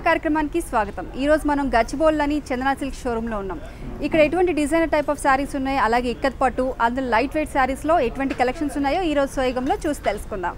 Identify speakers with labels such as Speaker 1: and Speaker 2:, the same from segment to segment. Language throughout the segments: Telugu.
Speaker 1: కార్యక్రమానికి స్వాగతం ఈ రోజు మనం గచ్చిబౌల్లని చందనా సిల్క్ షోరూంలో ఉన్నాం ఇక్కడ ఎటువంటి డిజైనర్ టైప్ ఆఫ్ శారీస్ ఉన్నాయి అలాగే ఇక్కత్ పట్టు అందులో లైట్ వెయిట్ శారీస్లో ఎటువంటి కలెక్షన్స్ ఉన్నాయో ఈ రోజు సోయగంలో చూసి తెలుసుకుందాం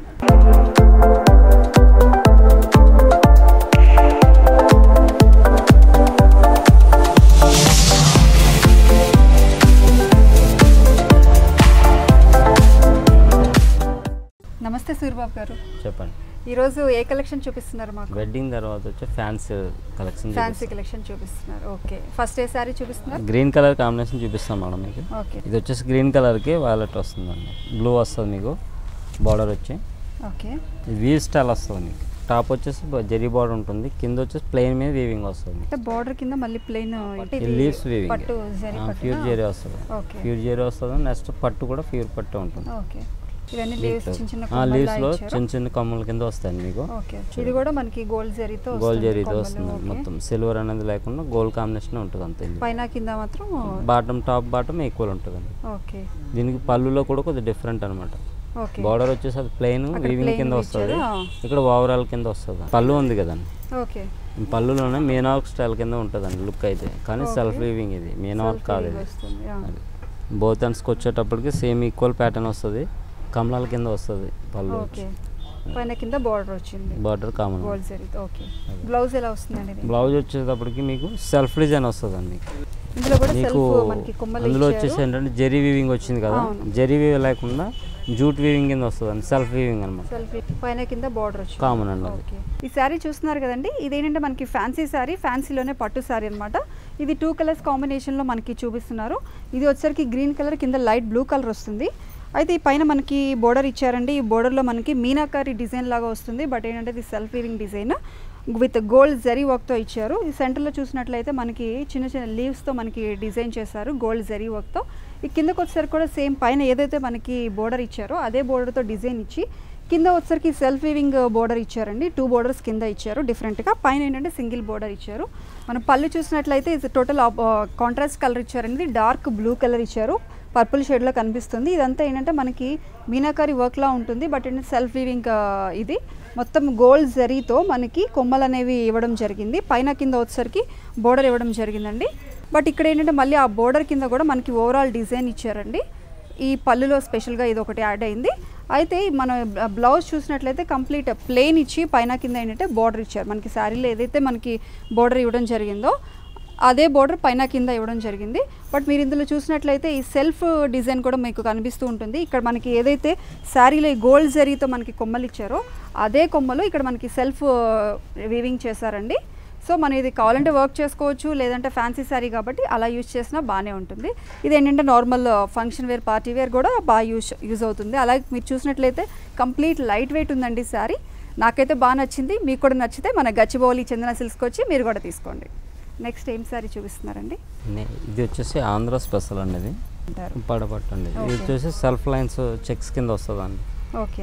Speaker 1: నమస్తే సూర్యబాబు గారు
Speaker 2: చెప్పండి
Speaker 1: ఈరోజు ఏ కలెక్షన్ చూపిస్తున్నారు మాకు
Speaker 2: వెడ్డింగ్ తర్వాత వచ్చి ఫ్యాన్సీ కలెక్షన్
Speaker 1: ఫ్యాన్సీ కలెక్షన్ చూపిస్తున్నారు ఓకే ఫస్ట్ ఏ శారీ చూపిస్తున్నారు
Speaker 2: గ్రీన్ కలర్ కాంబినేషన్ చూపిస్తాం మేడం మీకు
Speaker 1: ఓకే
Speaker 2: ఇది వచ్చేసి గ్రీన్ కలర్కి వైలెట్ వస్తుందండి బ్లూ వస్తుంది మీకు బార్డర్ వచ్చి
Speaker 1: ఓకే
Speaker 2: ఇది వీవ్ స్టైల్ వస్తుంది మీకు టాప్ వచ్చేసి జెరీ బార్డర్ ఉంటుంది కింద వచ్చేసి ప్లెయిన్ మీద వీవింగ్ వస్తుంది
Speaker 1: అంటే బార్డర్ కింద మళ్ళీ ప్లెయిన్
Speaker 2: లీవ్స్ వీవింగ్
Speaker 1: పట్టు జరీ పట్టు
Speaker 2: ప్యూర్ జెరీ వస్తుంది
Speaker 1: ఓకే
Speaker 2: ప్యూర్ జెరీ వస్తుంది నెక్స్ట్ పట్టు కూడా ప్యూర్ పట్టు ఉంటుంది
Speaker 1: ఓకే ఇవన్నీ లీవ్స్ చిన్న చిన్న
Speaker 2: ఆ
Speaker 1: కొమ్మల్లా
Speaker 2: లీవ్స్ లో
Speaker 1: ఇచ్చారు.
Speaker 2: చిన్న చిన్న కమ్ముల కింద వస్తాయండి మీకు
Speaker 1: ఓకే ఇది కూడా మనకి గోల్డ్ జరీతో
Speaker 2: గోల్డ్
Speaker 1: వస్తుంది
Speaker 2: జెరీతో
Speaker 1: కొమ్మలు,
Speaker 2: వస్తుంది
Speaker 1: ఓకే.
Speaker 2: మొత్తం సిల్వర్ అనేది లేకుండా గోల్డ్ కాంబినేషన్ ఉంటుంది అంతే
Speaker 1: పైన కింద మాత్రం
Speaker 2: బాటమ్ టాప్ బాటమ్ ఈక్వల్ ఉంటుందండి
Speaker 1: ఓకే
Speaker 2: దీనికి పళ్ళులో కూడా కొద్దిగా డిఫరెంట్ అనమాట
Speaker 1: ఓకే
Speaker 2: బార్డర్ వచ్చేసి అది ప్లెయిన్
Speaker 1: అక్కడ
Speaker 2: వీవింగ్
Speaker 1: plain
Speaker 2: కింద
Speaker 1: ఇచ్చారు,
Speaker 2: వస్తుంది
Speaker 1: ఆ.
Speaker 2: ఇక్కడ ఓవరాల్ కింద వస్తుంది పళ్ళు ఉంది కదండి
Speaker 1: ఓకే
Speaker 2: ఈ పళ్ళులోనే మీనావర్క్ స్టైల్ కింద ఉంటుందండి లుక్ అయితే కానీ సెల్ఫ్ వీవింగ్ ఇది మీనావర్క్ కాదు
Speaker 1: ఇది
Speaker 2: ఇది
Speaker 1: వస్తుంది ఆ.
Speaker 2: అది బోత్ హ్యాండ్స్కి వచ్చేటప్పటికి సేమ్ ఈక్వల్ ప్యాటర్న్ వస్తుంది కమలాల కింద వస్తుంది పళ్ళు
Speaker 1: ఓకే పైన కింద బార్డర్ వచ్చింది
Speaker 2: బార్డర్ కామన్
Speaker 1: గోల్డ్ జరీతో ఓకే బ్లౌజ్ ఎలా వస్తుందండి ఇది
Speaker 2: బ్లౌజ్ వచ్చేటప్పటికి మీకు సెల్ఫ్ డిజైన్ వస్తుందండి మీకు
Speaker 1: ఇందులో కూడా
Speaker 2: మీకు
Speaker 1: సెల్ఫ్ మనకి కొమ్మలు
Speaker 2: అందులో
Speaker 1: ఇచ్చారు
Speaker 2: వచ్చేసి ఏంటంటే జెరీ వీవింగ్ వచ్చింది కదా
Speaker 1: అవును.
Speaker 2: జెరీ వీవ్ లేకుండా జూట్ వీవింగ్ కింద వస్తుంది సెల్ఫ్ వీవింగ్ అనమాట
Speaker 1: సెల్ఫ్ పైన కింద బార్డర్ వచ్చింది
Speaker 2: కామన్ అండి అది
Speaker 1: ఓకే ఈ శారీ చూస్తున్నారు కదండి ఇదేంటంటే మనకి ఫ్యాన్సీ శారీ ఫ్యాన్సీలోనే పట్టు శారీ అనమాట ఇది టూ కలర్స్ కాంబినేషన్లో మనకి చూపిస్తున్నారు ఇది వచ్చరికి గ్రీన్ కలర్ కింద లైట్ బ్లూ కలర్ వస్తుంది అయితే ఈ పైన మనకి బోర్డర్ ఇచ్చారండి ఈ బోర్డర్లో మనకి మీనాకారి డిజైన్ లాగా వస్తుంది బట్ ఏంటంటే ఇది self weaving design with gold zari వర్క్తో ఇచ్చారు ఈ సెంటర్లో చూసినట్లయితే మనకి చిన్న చిన్న లీవ్స్తో మనకి డిజైన్ చేశారు గోల్డ్ జరీ వర్క్తో ఈ కిందకు వచ్చేసరికి కూడా సేమ్ పైన ఏదైతే మనకి బోర్డర్ ఇచ్చారో అదే బోర్డర్తో డిజైన్ ఇచ్చి కింద వచ్చరికి సెల్ఫ్ వీవింగ్ బోర్డర్ ఇచ్చారండి టూ బోర్డర్స్ కింద ఇచ్చారు డిఫరెంట్గా పైన ఏంటంటే సింగిల్ బోర్డర్ ఇచ్చారు మనం పళ్ళు చూసినట్లయితే ఇది టోటల్ కాంట్రాస్ట్ కలర్ ఇచ్చారండి డార్క్ బ్లూ కలర్ ఇచ్చారు పర్పుల్ షేడ్లో కనిపిస్తుంది ఇదంతా ఏంటంటే మనకి మీనాకారి వర్క్లా ఉంటుంది బట్ ఏంటంటే సెల్ఫ్ వీవింగ్ ఇది మొత్తం గోల్డ్ జరీతో మనకి కొమ్మలు అనేవి ఇవ్వడం జరిగింది పైన కింద వచ్చేసరికి బోర్డర్ ఇవ్వడం జరిగిందండి బట్ ఇక్కడ ఏంటంటే మళ్ళీ ఆ బోర్డర్ కింద కూడా మనకి ఓవరాల్ డిజైన్ ఇచ్చారండి ఈ పళ్ళులో స్పెషల్గా ఇది ఒకటి యాడ్ అయింది అయితే మన బ్లౌజ్ చూసినట్లయితే కంప్లీట్ ప్లెయిన్ ఇచ్చి పైన కింద ఏంటంటే బార్డర్ ఇచ్చారు మనకి శారీలో ఏదైతే మనకి బార్డర్ ఇవ్వడం జరిగిందో అదే బార్డర్ పైన కింద ఇవ్వడం జరిగింది బట్ మీరు ఇందులో చూసినట్లయితే ఈ సెల్ఫ్ డిజైన్ కూడా మీకు కనిపిస్తూ ఉంటుంది ఇక్కడ మనకి ఏదైతే శారీలో ఈ గోల్డ్ జరీతో మనకి కొమ్మలు ఇచ్చారో అదే కొమ్మలు ఇక్కడ మనకి సెల్ఫ్ వీవింగ్ చేశారండి సో మనం ఇది కావాలంటే వర్క్ చేసుకోవచ్చు లేదంటే ఫ్యాన్సీ శారీ కాబట్టి అలా యూజ్ చేసినా బాగానే ఉంటుంది ఇది ఏంటంటే normal function wear party wear కూడా బాగా యూజ్ యూజ్ అవుతుంది అలాగే మీరు చూసినట్లయితే కంప్లీట్ లైట్ వెయిట్ ఉందండి శారీ నాకైతే బాగా నచ్చింది మీకు కూడా నచ్చితే మన గచ్చిబౌలి చందన సిల్క్స్కి వచ్చి మీరు కూడా తీసుకోండి నెక్స్ట్ ఏం శారీ చూపిస్తున్నారండి
Speaker 2: నే- ఇది వచ్చేసి ఆంధ్ర స్పెషల్ అండి ఇది
Speaker 1: అంటారు
Speaker 2: పడపట్టు అండి ఇది
Speaker 1: Okay.
Speaker 2: వచ్చేసి సెల్ఫ్ లైన్స్ చెక్స్ కింద వస్తుంది అండి
Speaker 1: ఓకే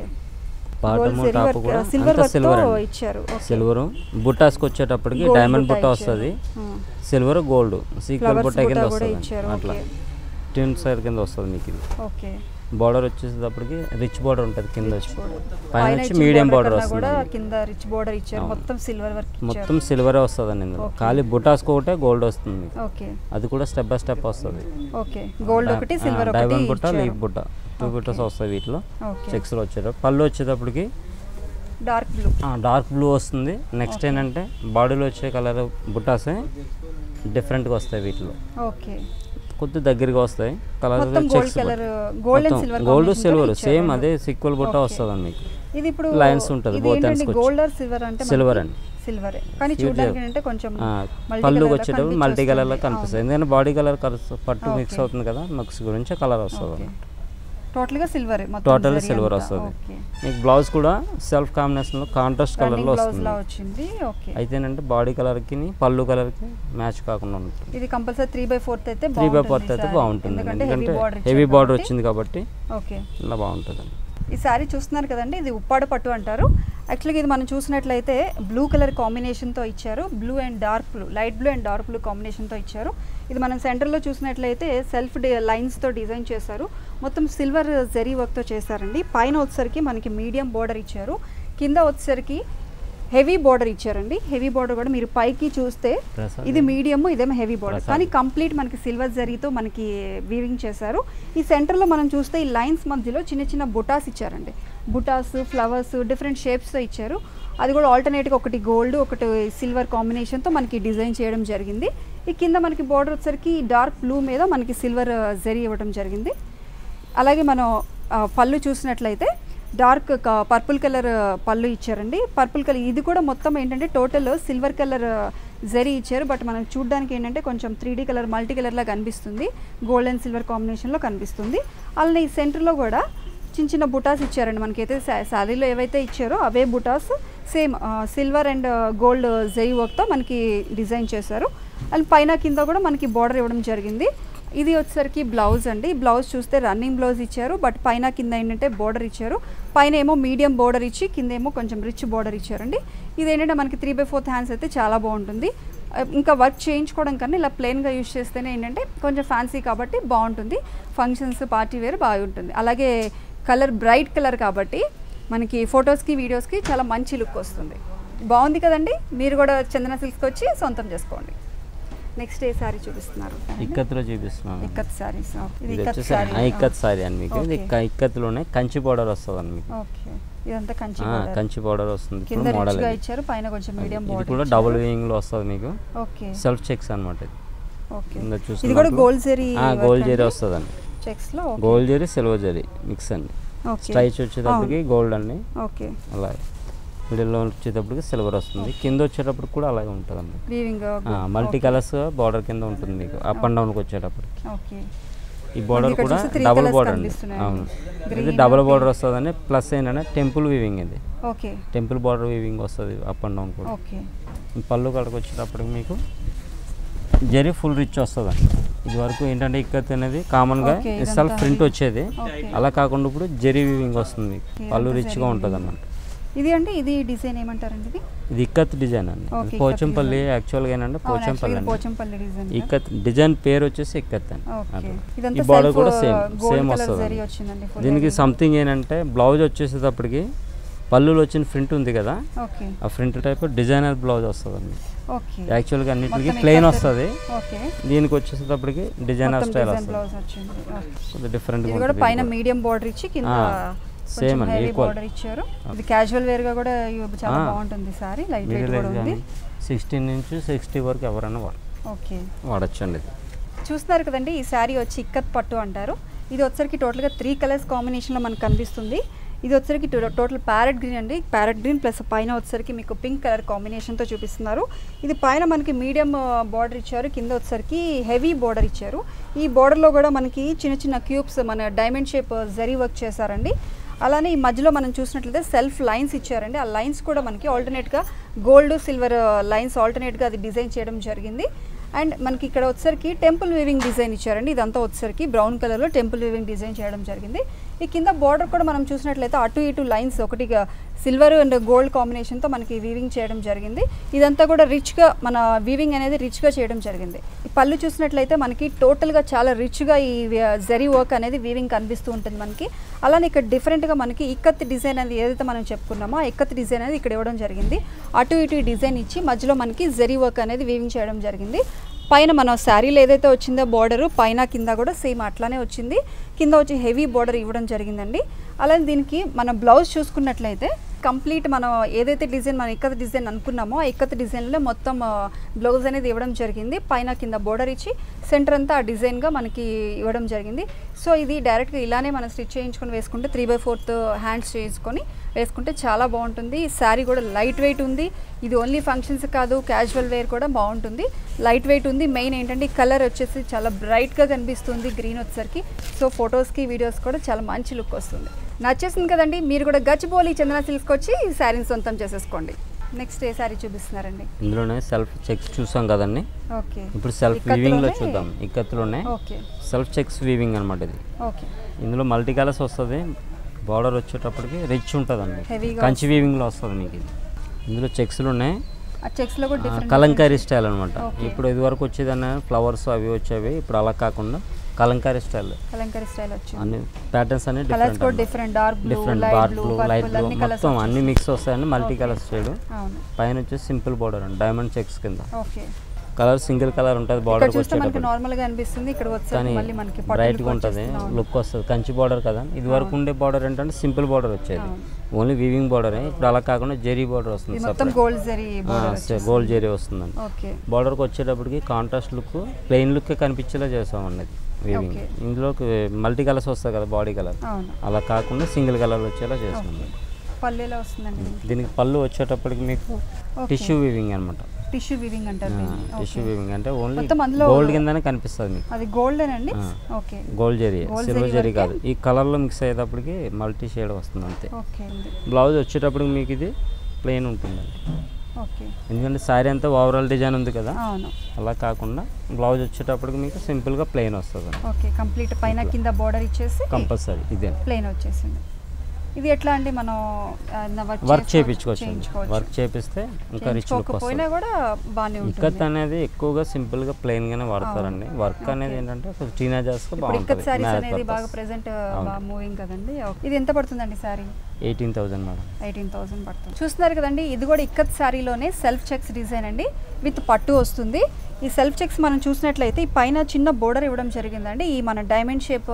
Speaker 2: బాటమ్ టాప్ కూడా
Speaker 1: సిల్వర్
Speaker 2: అంతా సిల్వర్
Speaker 1: వర్క్
Speaker 2: అండి
Speaker 1: ఇచ్చారు Okay.
Speaker 2: సిల్వర్ బుట్టాస్కి వచ్చేటప్పటికి
Speaker 1: Gold
Speaker 2: డైమండ్
Speaker 1: బుట్ట
Speaker 2: బుట్ట
Speaker 1: ఇచ్చారు.
Speaker 2: వస్తుంది
Speaker 1: ఆ.
Speaker 2: సిల్వర్ గోల్డ్ సీక్వెల్
Speaker 1: Flowers
Speaker 2: బుట్ట కింద
Speaker 1: బుట్ట కూడా
Speaker 2: వస్తుంది
Speaker 1: ఇచ్చారు,
Speaker 2: అట్లా
Speaker 1: okay.
Speaker 2: టిన్ సైడ్ కింద వస్తుంది మీకు ఇది
Speaker 1: ఓకే
Speaker 2: బార్డర్ వచ్చేటప్పటికి రిచ్ బార్డర్ ఉంటుంది కింద వచ్చి పైన
Speaker 1: పైన
Speaker 2: వచ్చి
Speaker 1: ఇచ్చిన
Speaker 2: మీడియం
Speaker 1: border
Speaker 2: బార్డర్
Speaker 1: కన్నా కూడా
Speaker 2: వస్తుంది
Speaker 1: కింద రిచ్ బోర్డర్ ఇచ్చారు
Speaker 2: అవును.
Speaker 1: మొత్తం సిల్వర్ వర్క్ ఇచ్చారు
Speaker 2: మొత్తం సిల్వరే వస్తుందండి ఇందులో ఖాళీ బుటాస్కి ఒకటే గోల్డ్ వస్తుంది మీకు
Speaker 1: ఓకే
Speaker 2: అది కూడా స్టెప్ బై స్టెప్ వస్తుంది
Speaker 1: ఓకే గోల్డ్ ఒకటి సిల్వర్ ఒకటి
Speaker 2: డైమండ్ బుట్ట
Speaker 1: ఇచ్చారు.
Speaker 2: లీఫ్ బుట్ట టూ బుట్టస్ వస్తాయి వీటిలో
Speaker 1: ఓకే
Speaker 2: చెక్స్లో వచ్చేటప్పుడు పళ్ళు వచ్చేటప్పటికి
Speaker 1: డార్క్ బ్లూ
Speaker 2: డార్క్ బ్లూ వస్తుంది నెక్స్ట్ ఏంటంటే బాడీలో వచ్చే కలర్ బుట్టాసే డిఫరెంట్గా వస్తాయి వీటిలో
Speaker 1: ఓకే
Speaker 2: కొద్ది దగ్గరగా వస్తాయి కలర్
Speaker 1: మొత్తం gold colour gold and silver
Speaker 2: gold silver same అదే సిక్వల్ బుట్ట వస్తుంది మీకు
Speaker 1: ఇది ఇప్పుడు
Speaker 2: lines ఉంటది, both ends కి వచ్చి.
Speaker 1: గోల్డ్ ఆర్ సిల్వర్ అంటే
Speaker 2: సిల్వర్ అండి
Speaker 1: సిల్వరే కానీ చూడడానికి ఏంటంటే కొంచెం
Speaker 2: ఆ,
Speaker 1: multi
Speaker 2: పళ్ళుకి
Speaker 1: colour లా
Speaker 2: వచ్చేటప్పుడు మల్టీ కలర్లో
Speaker 1: కనిపించేస్తుంది.
Speaker 2: కనిపిస్తుంది ఎందుకంటే బాడీ కలర్ పట్టు మిక్స్ అవుతుంది కదా మిక్స్ గురించి కలర్ వస్తుంది
Speaker 1: టోటల్ గా సిల్వర్ మొత్తం
Speaker 2: టోటల్
Speaker 1: జరీ
Speaker 2: సిల్వర్
Speaker 1: అంతా.
Speaker 2: వస్తుంది
Speaker 1: ఓకే
Speaker 2: మీకు బ్లౌజ్ కూడా సెల్ఫ్ కాంబినేషన్లో కాంట్రాస్ట్
Speaker 1: రన్నింగ్
Speaker 2: కలర్లో
Speaker 1: బ్లౌజ్
Speaker 2: వస్తుంది
Speaker 1: లా వచ్చింది ఓకే
Speaker 2: అయితే ఏంటంటే బాడీ కలర్కి పళ్ళు కలర్కి మ్యాచ్ కాకుండా ఉంటుంది
Speaker 1: ఇది కంపల్సరీ త్రీ బై ఫోర్త్ అయితే
Speaker 2: త్రీ బై
Speaker 1: బాగుంటుంది
Speaker 2: ఫోర్త్ అయితే
Speaker 1: saree.
Speaker 2: బాగుంటుంది
Speaker 1: ఎందుకంటే
Speaker 2: ఎందుకంటే
Speaker 1: హెవీ బార్డర్
Speaker 2: హెవీ బార్డర్ వచ్చింది కాబట్టి
Speaker 1: ఓకే
Speaker 2: ఇలా బాగుంటుంది
Speaker 1: ఈ శారీ చూస్తున్నారు కదండి ఇది ఉప్పాడ పట్టు అంటారు యాక్చువల్గా ఇది మనం చూసినట్లయితే బ్లూ కలర్ కాంబినేషన్తో ఇచ్చారు blue and dark blue light blue and dark blue కాంబినేషన్తో ఇచ్చారు ఇది మనం సెంటర్లో చూసినట్లయితే సెల్ఫ్ డి లైన్స్తో డిజైన్ చేశారు మొత్తం సిల్వర్ జరీ వర్క్తో చేశారండి పైన వచ్చేసరికి మనకి మీడియం బోర్డర్ ఇచ్చారు కింద వచ్చేసరికి హెవీ బార్డర్ ఇచ్చారండి హెవీ బార్డర్ కూడా మీరు పైకి చూస్తే
Speaker 2: ప్రసాద్
Speaker 1: ఇది మీడియం ఇదేమో హెవీ బార్డర్
Speaker 2: ప్రసాద్.
Speaker 1: కానీ కంప్లీట్ మనకి సిల్వర్ జరీతో మనకి వీవింగ్ చేశారు ఈ సెంటర్లో మనం చూస్తే ఈ లైన్స్ మధ్యలో చిన్న చిన్న బుటాస్ ఇచ్చారండి బుటాస్ ఫ్లవర్స్ డిఫరెంట్ షేప్స్తో ఇచ్చారు అది కూడా ఆల్టర్నేట్గా ఒకటి గోల్డ్ ఒకటి సిల్వర్ కాంబినేషన్తో మనకి డిజైన్ చేయడం జరిగింది ఈ కింద మనకి బార్డర్ వచ్చేసరికి డార్క్ బ్లూ మీద మనకి సిల్వర్ జరీ ఇవ్వడం జరిగింది అలాగే మనం ఆ, పళ్ళు చూసినట్లయితే డార్క్ పర్పుల్ కలర్ పళ్ళు ఇచ్చారండి పర్పుల్ కలర్ ఇది కూడా మొత్తం ఏంటంటే టోటల్ సిల్వర్ కలర్ జరీ ఇచ్చారు బట్ మనం చూడడానికి ఏంటంటే కొంచెం త్రీ డీ కలర్ మల్టీ కలర్లా కనిపిస్తుంది గోల్డ్ అండ్ సిల్వర్ కాంబినేషన్లో కనిపిస్తుంది అలానే ఈ సెంటర్లో కూడా చిన్న చిన్న బుటాస్ ఇచ్చారండి మనకైతే శా- శారీలో ఏవైతే ఇచ్చారో అవే బుటాస్ same silver and gold zari వర్క్తో మనకి డిజైన్ చేశారు అండ్ పైన కింద కూడా మనకి బార్డర్ ఇవ్వడం జరిగింది ఇది వచ్చేసరికి బ్లౌజ్ అండి బ్లౌజ్ చూస్తే రన్నింగ్ బ్లౌజ్ ఇచ్చారు బట్ పైన కింద ఏంటంటే బోర్డర్ ఇచ్చారు పైన ఏమో మీడియం బోర్డర్ ఇచ్చి కింద ఏమో కొంచెం రిచ్ బోర్డర్ ఇచ్చారండి ఇది ఏంటంటే మనకి త్రీ బై ఫోర్త్ హ్యాండ్స్ అయితే చాలా బాగుంటుంది ఆ, ఇంకా వర్క్ చేయించుకోవడం కన్నా ఇలా ప్లెయిన్గా యూజ్ చేస్తేనే ఏంటంటే కొంచెం ఫ్యాన్సీ కాబట్టి బాగుంటుంది ఫంక్షన్స్ పార్టీ వేర్ బాగుంటుంది అలాగే కలర్ బ్రైట్ కలర్ కాబట్టి మనకి ఫొటోస్కి వీడియోస్కి చాలా మంచి లుక్ వస్తుంది బాగుంది కదండి మీరు కూడా చందన సిల్క్స్కి వచ్చి సొంతం చేసుకోండి నెక్స్ట్ ఏ సారీ చూపిస్తున్నారు
Speaker 2: ఇక్కత్లో చూపిస్తున్నాను
Speaker 1: ఇక్కత్ సారీస్ ఇది
Speaker 2: ఇది
Speaker 1: ఇక్కత్
Speaker 2: వచ్చేసి
Speaker 1: సారీ
Speaker 2: ఆ, ఇక్కత్ సారీ అండి మీకు ఇది
Speaker 1: Okay.
Speaker 2: ఇక్క- ఇక్కత్లోనే కంచి పౌడర్ వస్తుంది అండి మీకు
Speaker 1: ఓకే ఇదంతా కంచి
Speaker 2: ఆ,
Speaker 1: border.
Speaker 2: కంచి పౌడర్ వస్తుంది
Speaker 1: కింద
Speaker 2: ఇప్పుడు మోడల్
Speaker 1: రిచ్ గా
Speaker 2: ఇది.
Speaker 1: ఇచ్చారు పైన కొంచెం మీడియం
Speaker 2: ఇది
Speaker 1: బోర్డర్
Speaker 2: కూడా డబుల్ లో వస్తుంది మీకు
Speaker 1: ఓకే
Speaker 2: సెల్ఫ్ చెక్స్ అనమాట ఇది
Speaker 1: ఓకే
Speaker 2: కింద
Speaker 1: ఇది
Speaker 2: చూస్తున్నప్పుడు-
Speaker 1: కూడా గోల్డ్ జరీ
Speaker 2: ఆ, గోల్డ్ జరీ వస్తుందండి
Speaker 1: చెక్స్ లో
Speaker 2: gold zari silver zari mix అండి
Speaker 1: ఓకే
Speaker 2: స్ట్రైచ్ వచ్చేటప్పటికి గోల్డ్ అండి
Speaker 1: ఓకే
Speaker 2: అలా మిడిల్లో వచ్చేటప్పటికి సిల్వర్ వస్తుంది కింద వచ్చేటప్పుడు కూడా అలాగే ఉంటుందండి
Speaker 1: వీవింగ్
Speaker 2: మల్టీ కలర్స్ బార్డర్ కింద ఉంటుంది మీకు అప్ అండ్ డౌన్కి వచ్చేటప్పుడు
Speaker 1: ఓకే
Speaker 2: ఈ బార్డర్
Speaker 1: ఇక్కడ
Speaker 2: కూడా
Speaker 1: చూస్తే three
Speaker 2: డబుల్
Speaker 1: colours
Speaker 2: బార్డర్ అండి
Speaker 1: కనిపిస్తున్నాయి.
Speaker 2: అవును ఇది
Speaker 1: Green,
Speaker 2: డబుల్
Speaker 1: pink.
Speaker 2: బార్డర్ వస్తుందండి ప్లస్ ఏంటంటే టెంపుల్ వీవింగ్ ఇది
Speaker 1: ఓకే
Speaker 2: టెంపుల్ బార్డర్ వీవింగ్ వస్తుంది అప్ అండ్ డౌన్ కూడా
Speaker 1: ఓకే
Speaker 2: ఈ పళ్ళు కడకు వచ్చేటప్పటికి మీకు జరీ ఫుల్ రిచ్ వస్తుంది ఇది వరకు ఏంటంటే ఇక్కత్ అనేది కామన్గా
Speaker 1: Okay,
Speaker 2: సెల్ఫ్
Speaker 1: ఇదంతా
Speaker 2: ప్రింట్ వచ్చేది
Speaker 1: Okay.
Speaker 2: అలా కాకుండా ఇప్పుడు జరీ వీవింగ్ వస్తుంది
Speaker 1: Okay,
Speaker 2: పళ్ళు
Speaker 1: ఇదంతా
Speaker 2: రిచ్గా
Speaker 1: జరీ
Speaker 2: ఉంటుంది
Speaker 1: weaving.
Speaker 2: అన్నమాట
Speaker 1: ఇది అంటే ఇది డిజైన్ ఏమంటారండి ఇది
Speaker 2: ఇది ఇక్కత్ డిజైన్ అండి
Speaker 1: Okay,
Speaker 2: ఇది
Speaker 1: ఇక్కత్
Speaker 2: పోచంపల్లి
Speaker 1: design.
Speaker 2: యాక్చువల్గా ఏంటంటే
Speaker 1: అవును, actually
Speaker 2: పోచంపల్లి
Speaker 1: ఇది
Speaker 2: అండి
Speaker 1: పోచంపల్లి డిజైన్
Speaker 2: ఇక్కత్ డిజైన్ పేరు వచ్చేసి ఇక్కత్ అండి
Speaker 1: ఓకే
Speaker 2: అట్లా.
Speaker 1: ఇదంతా
Speaker 2: ఈ బార్డర్
Speaker 1: self,
Speaker 2: కూడా సేమ్
Speaker 1: gold
Speaker 2: సేమ్
Speaker 1: colour
Speaker 2: వస్తుంది
Speaker 1: జరీ వచ్చిందండి full
Speaker 2: దీనికి
Speaker 1: heavy.
Speaker 2: సంథింగ్ ఏంటంటే బ్లౌజ్ వచ్చేసేటప్పటికి పళ్ళులో వచ్చిన ప్రింట్ ఉంది కదా
Speaker 1: ఓకే
Speaker 2: ఆ ప్రింట్ టైప్ డిజైనర్ బ్లౌజ్ వస్తుందండి
Speaker 1: ఓకే
Speaker 2: యాక్చువల్గా అన్నిటికీ
Speaker 1: మొత్తం
Speaker 2: ప్లెయిన్
Speaker 1: ఇక్కత్
Speaker 2: వస్తుంది
Speaker 1: ఓకే
Speaker 2: దీనికి వచ్చేసేటప్పటికి డిజైనర్
Speaker 1: మొత్తం
Speaker 2: స్టైల్
Speaker 1: డిజైన్
Speaker 2: వస్తుంది
Speaker 1: బ్లౌజ్ వచ్చింది ఓకే.
Speaker 2: కొద్దిగా డిఫరెంట్గా
Speaker 1: ఇది కూడా పైన మీడియం బార్డర్ ఇచ్చి కింద
Speaker 2: ఆ,
Speaker 1: కొంచెం
Speaker 2: same అండి,
Speaker 1: హెవీ
Speaker 2: equal.
Speaker 1: బార్డర్ ఇచ్చారు ఇది క్యాజువల్ వేర్ గా కూడా ఇవి చాలా
Speaker 2: ఆ.
Speaker 1: బాగుంటుంది సారీ లైట్ వెయిట్
Speaker 2: మిడిల్
Speaker 1: కూడా ఉంది
Speaker 2: సిక్స్టీన్ నుంచి సిక్స్టీ వరకు ఎవరైనా వాడ
Speaker 1: ఓకే
Speaker 2: వాడచ్చండి ఇది
Speaker 1: చూస్తున్నారు కదండి ఈ శారీ వచ్చి ఇక్కత్ పట్టు అంటారు ఇది వచ్చరికి టోటల్గా త్రీ కలర్స్ కాంబినేషన్లో మనకు కనిపిస్తుంది ఇది వచ్చరికి టోటల్ ప్యారెట్ గ్రీన్ అండి ప్యారెట్ గ్రీన్ ప్లస్ పైన వచ్చరికి మీకు పింక్ కలర్ కాంబినేషన్తో చూపిస్తున్నారు ఇది పైన మనకి మీడియం బార్డర్ ఇచ్చారు కింద వచ్చరికి హెవీ బార్డర్ ఇచ్చారు ఈ బార్డర్లో కూడా మనకి చిన్న చిన్న క్యూబ్స్ మన డైమండ్ షేప్ జరీ వర్క్ చేశారండి అలానే ఈ మధ్యలో మనం చూసినట్లయితే సెల్ఫ్ లైన్స్ ఇచ్చారండి ఆ లైన్స్ కూడా మనకి ఆల్టర్నేట్గా గోల్డ్ సిల్వర్ లైన్స్ ఆల్టర్నేట్గా అది డిజైన్ చేయడం జరిగింది అండ్ మనకి ఇక్కడ వచ్చరికి టెంపుల్ వీవింగ్ డిజైన్ ఇచ్చారండి ఇదంతా వచ్చరికి బ్రౌన్ కలర్లో టెంపుల్ వీవింగ్ డిజైన్ చేయడం జరిగింది ఈ కింద బార్డర్ కూడా మనం చూసినట్లయితే అటు ఇటు లైన్స్ ఒకటిగా సిల్వర్ అండ్ గోల్డ్ కాంబినేషన్తో మనకి వీవింగ్ చేయడం జరిగింది ఇదంతా కూడా రిచ్గా మన వీవింగ్ అనేది రిచ్గా చేయడం జరిగింది ఈ పళ్ళు చూసినట్లయితే మనకి టోటల్గా చాలా రిచ్గా ఈ జరీ వర్క్ అనేది వీవింగ్ కనిపిస్తూ ఉంటుంది మనకి అలానే ఇక్కడ డిఫరెంట్గా మనకి ఇక్కత్ డిజైన్ అనేది ఏదైతే మనం చెప్పుకున్నామో ఆ ఇక్కత్ డిజైన్ అనేది ఇక్కడ ఇవ్వడం జరిగింది అటు ఇటు ఈ డిజైన్ ఇచ్చి మధ్యలో మనకి జరీ వర్క్ అనేది వీవింగ్ చేయడం జరిగింది పైన మన శారీలో ఏదైతే వచ్చిందో బార్డర్ పైన కింద కూడా సేమ్ అట్లానే వచ్చింది కింద వచ్చి హెవీ బార్డర్ ఇవ్వడం జరిగిందండి అలానే దీనికి మన బ్లౌజ్ చూసుకున్నట్లయితే కంప్లీట్ మనం ఏదైతే డిజైన్ మనం ఇక్కత డిజైన్ అనుకున్నామో ఆ ఇక్కత డిజైన్లో మొత్తం బ్లౌజ్ అనేది ఇవ్వడం జరిగింది పైన కింద బోర్డర్ ఇచ్చి సెంటర్ అంతా ఆ డిజైన్గా మనకి ఇవ్వడం జరిగింది సో ఇది డైరెక్ట్గా ఇలానే మనం స్టిచ్ చేయించుకొని వేసుకుంటే త్రీ బై ఫోర్త్ హ్యాండ్స్ చేసుకొని వేసుకుంటే చాలా బాగుంటుంది ఈ శారీ కూడా లైట్ వెయిట్ ఉంది ఇది ఓన్లీ ఫంక్షన్స్ కాదు క్యాజువల్ వేర్ కూడా బాగుంటుంది లైట్ వెయిట్ ఉంది మెయిన్ ఏంటంటే ఈ కలర్ వచ్చేసి చాలా బ్రైట్గా కనిపిస్తుంది గ్రీన్ వచ్చేసరికి సో ఫొటోస్కి వీడియోస్ కూడా చాలా మంచి లుక్ వస్తుంది నచ్చేసింది కదండి మీరు కూడా గచ్చిబౌలి చందన సిల్క్కి వచ్చి ఈ శారీని సొంతం చేసేసుకోండి నెక్స్ట్ ఏ శారీ చూపిస్తున్నారండి
Speaker 2: ఇందులోనే సెల్ఫ్ చెక్స్ చూసాం కదండి
Speaker 1: ఓకే
Speaker 2: ఇప్పుడు సెల్ఫ్
Speaker 1: ఇక్కత్తులోనే-
Speaker 2: వీవింగ్లో చూద్దాం ఇక్కత్తులోనే
Speaker 1: ఓకే
Speaker 2: సెల్ఫ్ చెక్స్ వీవింగ్ అనమాట ఇది
Speaker 1: ఓకే
Speaker 2: ఇందులో మల్టీ కలర్స్ వస్తుంది బార్డర్ వచ్చేటప్పటికి రిచ్ ఉంటుందండి
Speaker 1: హెవీగా
Speaker 2: కంచి వీవింగ్లో వస్తుంది మీకు ఇది ఇందులో చెక్స్లు ఉన్నాయి
Speaker 1: ఆ చెక్స్లో కూడా
Speaker 2: ఆ,
Speaker 1: డిఫరెంట్
Speaker 2: కలంకారీ స్టైల్ అనమాట
Speaker 1: Okay.
Speaker 2: ఇప్పుడు ఇది వరకు వచ్చేదన్న ఫ్లవర్స్ అవి వచ్చేవి ఇప్పుడు అలా కాకుండా కలంకారీ స్టైల్
Speaker 1: కలంకరీ స్టైల్ వచ్చింది
Speaker 2: అన్ని ప్యాటర్న్స్ అన్ని
Speaker 1: కలర్స్ కూడా
Speaker 2: different
Speaker 1: different dark blue
Speaker 2: different
Speaker 1: light
Speaker 2: dark
Speaker 1: blue
Speaker 2: blue light
Speaker 1: purple
Speaker 2: blue
Speaker 1: అన్ని కలర్స్
Speaker 2: మొత్తం అన్ని మిక్స్ వస్తాయండి మల్టీ
Speaker 1: Okay.
Speaker 2: కలర్ షేడ్
Speaker 1: అవును
Speaker 2: పైన వచ్చేసి సింపుల్ బార్డర్ అండి డైమండ్ చెక్స్ కింద
Speaker 1: ఓకే
Speaker 2: కలర్ సింగిల్ కలర్ ఉంటుంది
Speaker 1: ఇక్కడ
Speaker 2: బార్డర్
Speaker 1: చూస్తే మనకి
Speaker 2: వచ్చేటప్పుడు
Speaker 1: నార్మల్ గా అనిపిస్తుంది ఇక్కడ వచ్చేసరికి
Speaker 2: కానీ
Speaker 1: మళ్ళీ మనకి
Speaker 2: బ్రైట్ గా ఉంటుంది లుక్ వస్తుంది కంచి బార్డర్ కదా ఇది వరకు ఉండే బార్డర్ ఏంటంటే సింపుల్ బార్డర్ వచ్చేది ఓన్లీ వీవింగ్ బార్డర్ ఇప్పుడు అలా కాకుండా జెరీ బార్డర్
Speaker 1: ఇది
Speaker 2: వస్తుంది
Speaker 1: మొత్తం గోల్డ్ జరీ
Speaker 2: గోల్డ్ జెరీ వస్తుందండి
Speaker 1: ఓకే
Speaker 2: బార్డర్కి వచ్చేటప్పటికి కాంట్రాస్ట్ లుక్ ప్లెయిన్ లుక్ కనిపించేలా చేసామండి వీవింగ్
Speaker 1: Okay.
Speaker 2: ఇందులోకి మల్టీ కలర్స్ వస్తాయి కదా బాడీ కలర్
Speaker 1: అవును
Speaker 2: అలా కాకుండా సింగిల్ కలర్ వచ్చేలా చేసాం
Speaker 1: పళ్ళు ఎలా వస్తుందండి
Speaker 2: దీనికి పళ్ళు వచ్చేటప్పటికి మీకు
Speaker 1: Okay.
Speaker 2: టిష్యూ వీవింగ్ అనమాట
Speaker 1: టిష్యూ వివింగ్ అంటారు దీన్ని.
Speaker 2: Tissue
Speaker 1: Okay.
Speaker 2: వీవింగ్ అంటే ఓన్లీ
Speaker 1: మొత్తం అందులో
Speaker 2: గోల్డ్ కిందనే కనిపిస్తుంది మీకు
Speaker 1: అది గోల్డెన్ అండి okay
Speaker 2: gold zari
Speaker 1: Gold
Speaker 2: silver
Speaker 1: zari
Speaker 2: zari
Speaker 1: వరకే?
Speaker 2: కాదు ఈ కలర్లో మిక్స్ అయ్యేటప్పటికి మల్టీ షేడ్ వస్తుంది అంతే
Speaker 1: ఓకే అండి
Speaker 2: బ్లౌజ్ వచ్చేటప్పటికి మీకు ఇది ప్లెయిన్ ఉంటుందండి
Speaker 1: ఓకే
Speaker 2: ఎందుకంటే శారీ అంతా ఓవరాల్ డిజైన్ ఉంది కదా
Speaker 1: అవును
Speaker 2: అలా కాకుండా బ్లౌజ్ వచ్చేటప్పటికి మీకు సింపుల్గా ప్లెయిన్ వస్తుంది
Speaker 1: ఓకే కంప్లీట్ పైన కింద బోర్డర్ ఇచ్చేసి
Speaker 2: కంపల్సరీ ఇదే
Speaker 1: ప్లెయిన్ వచ్చేసింది ఇది ఎట్లా అండి మనం వర్క్
Speaker 2: వర్క్ చేయించుకోవచ్చు
Speaker 1: చేయించుకోవచ్చు
Speaker 2: వర్క్ చేపిస్తే ఇంకా రిచ్ లుక్
Speaker 1: చేయించుకోకపోయినా
Speaker 2: వస్తుంది
Speaker 1: కూడా బాగానే
Speaker 2: ఇక్కత్
Speaker 1: ఉంటుంది
Speaker 2: అనేది ఎక్కువగా సింపుల్ గా ప్లెయిన్ గానే వాడతారండి వర్క్ అనేది ఏంటంటే కొంచెం టీనేజర్స్ కి
Speaker 1: ఇప్పుడు ఇక్కత్
Speaker 2: బాగుంటుంది
Speaker 1: సారీస్ అనేది బాగా ప్రెసెంట్ బాగా మూవింగ్ కదండి Okay. ఇది ఎంత పడుతుందండి sari
Speaker 2: eighteen thousand madam
Speaker 1: eighteen thousand పడుతుంది చూస్తున్నారు కదండి ఇది కూడా ఇక్కత్ శారీలోనే సెల్ఫ్ చెక్స్ డిజైన్ అండి విత్ పట్టు వస్తుంది ఈ సెల్ఫ్ చెక్స్ మనం చూసినట్లయితే ఈ పైన చిన్న బోర్డర్ ఇవ్వడం జరిగిందండి ఈ మన diamond shape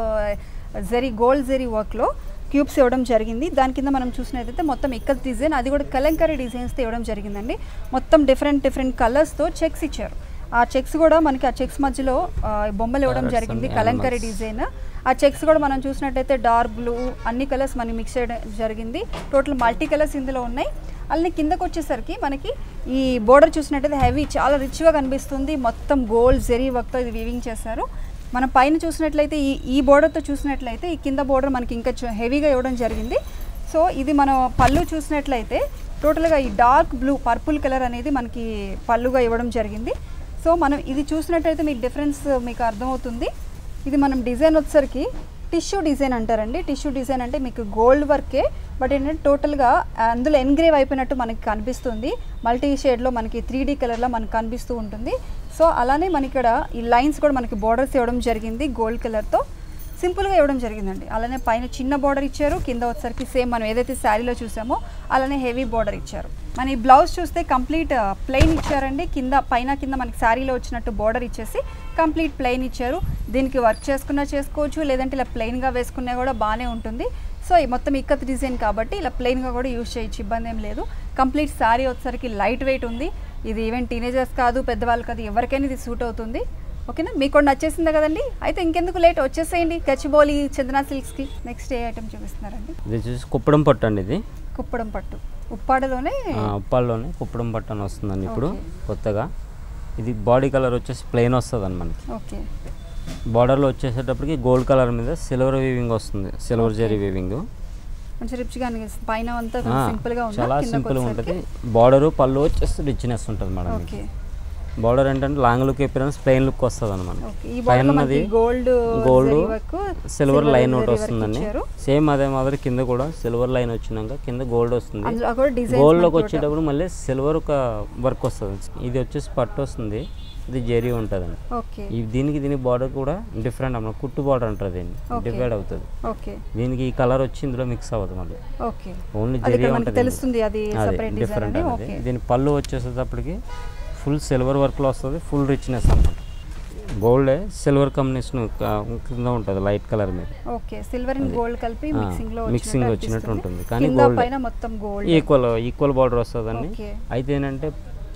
Speaker 1: zari gold zari వర్క్లో క్యూబ్స్ ఇవ్వడం జరిగింది దాని కింద మనం చూసినట్లయితే మొత్తం ఇక్కత్ డిజైన్ అది కూడా కలంకరీ డిజైన్స్తో ఇవ్వడం జరిగిందండి మొత్తం డిఫరెంట్ డిఫరెంట్ కలర్స్తో చెక్స్ ఇచ్చారు ఆ చెక్స్ కూడా మనకి ఆ చెక్స్ మధ్యలో ఆ, బొమ్మలు ఇవ్వడం
Speaker 2: Parrots
Speaker 1: జరిగింది
Speaker 2: and
Speaker 1: కలంకరీ
Speaker 2: animals.
Speaker 1: డిజైన్ ఆ చెక్స్ కూడా మనం చూసినట్టయితే డార్క్ బ్లూ అన్ని కలర్స్ మనకి మిక్స్ చేయడం జరిగింది టోటల్ మల్టీ కలర్స్ ఇందులో ఉన్నాయి అలానే కిందకు వచ్చేసరికి మనకి ఈ బోర్డర్ చూసినట్టయితే హెవీ చాలా రిచ్గా కనిపిస్తుంది మొత్తం గోల్డ్ జెరీ వర్క్తో ఇది వీవింగ్ చేశారు మనం పైన చూసినట్లయితే ఈ ఈ బోర్డర్తో చూసినట్లయితే ఈ కింద బోర్డర్ మనకి ఇంకా చు- హెవీగా ఇవ్వడం జరిగింది సో ఇది మనం పళ్ళు చూసినట్లయితే టోటల్గా ఈ డార్క్ బ్లూ పర్పుల్ కలర్ అనేది మనకి పళ్ళుగా ఇవ్వడం జరిగింది సో మనం ఇది చూసినట్టయితే మీకు డిఫరెన్స్ మీకు అర్థమవుతుంది ఇది మనం డిజైన్ వచ్చేసరికి టిష్యూ డిజైన్ అంటారండి టిష్యూ డిజైన్ అంటే మీకు గోల్డ్ వర్కే బట్ ఏంటంటే టోటల్గా అందులో ఎన్గ్రేవ్ అయిపోయినట్టు మనకి కనిపిస్తుంది మల్టీ షేడ్లో మనకి త్రీ డీ కలర్లో మనకి కనిపిస్తూ ఉంటుంది సో అలానే మనకి ఇక్కడ ఈ లైన్స్ కూడా మనకి బోర్డర్స్ ఇవ్వడం జరిగింది గోల్డ్ కలర్తో సింపుల్గా ఇవ్వడం జరిగిందండి అలానే పైన చిన్న బార్డర్ ఇచ్చారు కింద వచ్చేసరికి సేమ్ మనం ఏదైతే శారీలో చూసామో అలానే హెవీ బార్డర్ ఇచ్చారు మన ఈ బ్లౌజ్ చూస్తే కంప్లీట్ ప్లెయిన్ ఇచ్చారండి కింద పైన కింద మనకి శారీలో వచ్చినట్టు బార్డర్ ఇచ్చేసి కంప్లీట్ ప్లెయిన్ ఇచ్చారు దీనికి వర్క్ చేసుకున్నా చేసుకోవచ్చు లేదంటే ఇలా ప్లెయిన్గా వేసుకున్నా కూడా బాగానే ఉంటుంది సో ఈ మొత్తం ఇక్కత్ డిజైన్ కాబట్టి ఇలా ప్లెయిన్గా కూడా యూజ్ చేయొచ్చు ఇబ్బంది ఏం లేదు కంప్లీట్ శారీ వచ్చేసరికి లైట్ వెయిట్ ఉంది ఇది ఈవెన్ టీనేజర్స్ కాదు పెద్దవాళ్ళు కాదు ఎవరికైనా ఇది సూట్ అవుతుంది ఓకేనా మీకు కూడా నచ్చేసిందా కదండి అయితే ఇంకెందుకు లేట్ వచ్చేసేయండి గచ్చిబౌలి చందనా సిల్క్స్కి నెక్స్ట్ ఏ ఐటమ్ చూపిస్తున్నారండి
Speaker 2: ఇది వచ్చేసి కుప్పడం పట్టు అండి ఇది
Speaker 1: కుప్పడం పట్టు ఉప్పాడలోనే
Speaker 2: ఆ, ఉప్పాల్లోనే కుప్పడం పట్టు అని వస్తుందండి ఇప్పుడు
Speaker 1: Okay.
Speaker 2: కొత్తగా ఇది బాడీ కలర్ వచ్చేసి ప్లెయిన్ వస్తుందండి మనకి
Speaker 1: ఓకే
Speaker 2: బార్డర్లో వచ్చేసేటప్పటికి గోల్డ్ కలర్ మీద సిల్వర్ వీవింగ్ వస్తుంది సిల్వర్ జరీ వీవింగ్
Speaker 1: కొంచెం రిచ్గా అనిపిస్తుంది పైన అంతా సింపుల్గా ఉంది
Speaker 2: చాలా సింపుల్గా ఉంటుంది బార్డరు పళ్ళు వచ్చేసి రిచ్నెస్ ఉంటుంది మేడం
Speaker 1: ఓకే
Speaker 2: బార్డర్ ఏంటంటే లాంగ్ లుక్ ఎప్పుడైనా ప్లెయిన్ లుక్ వస్తుంది అనమాట
Speaker 1: ఓకే ఈ
Speaker 2: పైన
Speaker 1: బాడీలో
Speaker 2: ఉన్నది
Speaker 1: మనకి gold
Speaker 2: gold
Speaker 1: work
Speaker 2: silver line ఒకటి
Speaker 1: జరీ work
Speaker 2: వస్తుందండి
Speaker 1: ఇచ్చారు.
Speaker 2: సేమ్ అదే మాదిరి కింద కూడా సిల్వర్ లైన్ వచ్చినాక కింద గోల్డ్ వస్తుంది
Speaker 1: అందులో కూడా డిజైన్
Speaker 2: గోల్డ్లోకి వచ్చేటప్పుడు మళ్ళీ సిల్వర్ ఒక వర్క్ వస్తుంది ఇది వచ్చేసి పట్టు వస్తుంది ఇది జెరీ ఉంటుందండి
Speaker 1: ఓకే
Speaker 2: ఈ దీనికి దీని బార్డర్ కూడా డిఫరెంట్ అన్నమాట కుట్టు బార్డర్ అంటారు దీన్ని
Speaker 1: Okay.
Speaker 2: డివైడ్ అవుతుంది
Speaker 1: ఓకే
Speaker 2: దీనికి ఈ కలర్ వచ్చి ఇందులో మిక్స్ అవ్వదు మళ్ళీ
Speaker 1: ఓకే
Speaker 2: ఓన్లీ
Speaker 1: అది
Speaker 2: జెరీ
Speaker 1: ఇక్కడ మనకి
Speaker 2: ఉంటుంది
Speaker 1: తెలుస్తుంది అది సెపరేట్ డిజైన్
Speaker 2: డిఫరెంట్
Speaker 1: అని
Speaker 2: అనేది
Speaker 1: ఓకే
Speaker 2: దీని పళ్ళు వచ్చేసేటప్పటికి ఫుల్ సిల్వర్ వర్క్లో వస్తుంది ఫుల్ రిచ్నెస్ అన్నమాట గోల్డ్ సిల్వర్ కాంబినేషన్ కింద ఉంటుంది లైట్ కలర్ మీద
Speaker 1: ఓకే సిల్వర్ అండ్ గోల్డ్ కలిపి
Speaker 2: ఆ,
Speaker 1: మిక్సింగ్ లో
Speaker 2: mixing
Speaker 1: వచ్చినట్టు
Speaker 2: వచ్చినట్టు
Speaker 1: అనిపిస్తుంది.
Speaker 2: ఉంటుంది. కానీ
Speaker 1: కింద
Speaker 2: gold.
Speaker 1: పైన మొత్తం గోల్డ్
Speaker 2: ఈక్వల్ ఈక్వల్ బార్డర్ వస్తుందండి
Speaker 1: ఓకే
Speaker 2: అయితే ఏంటంటే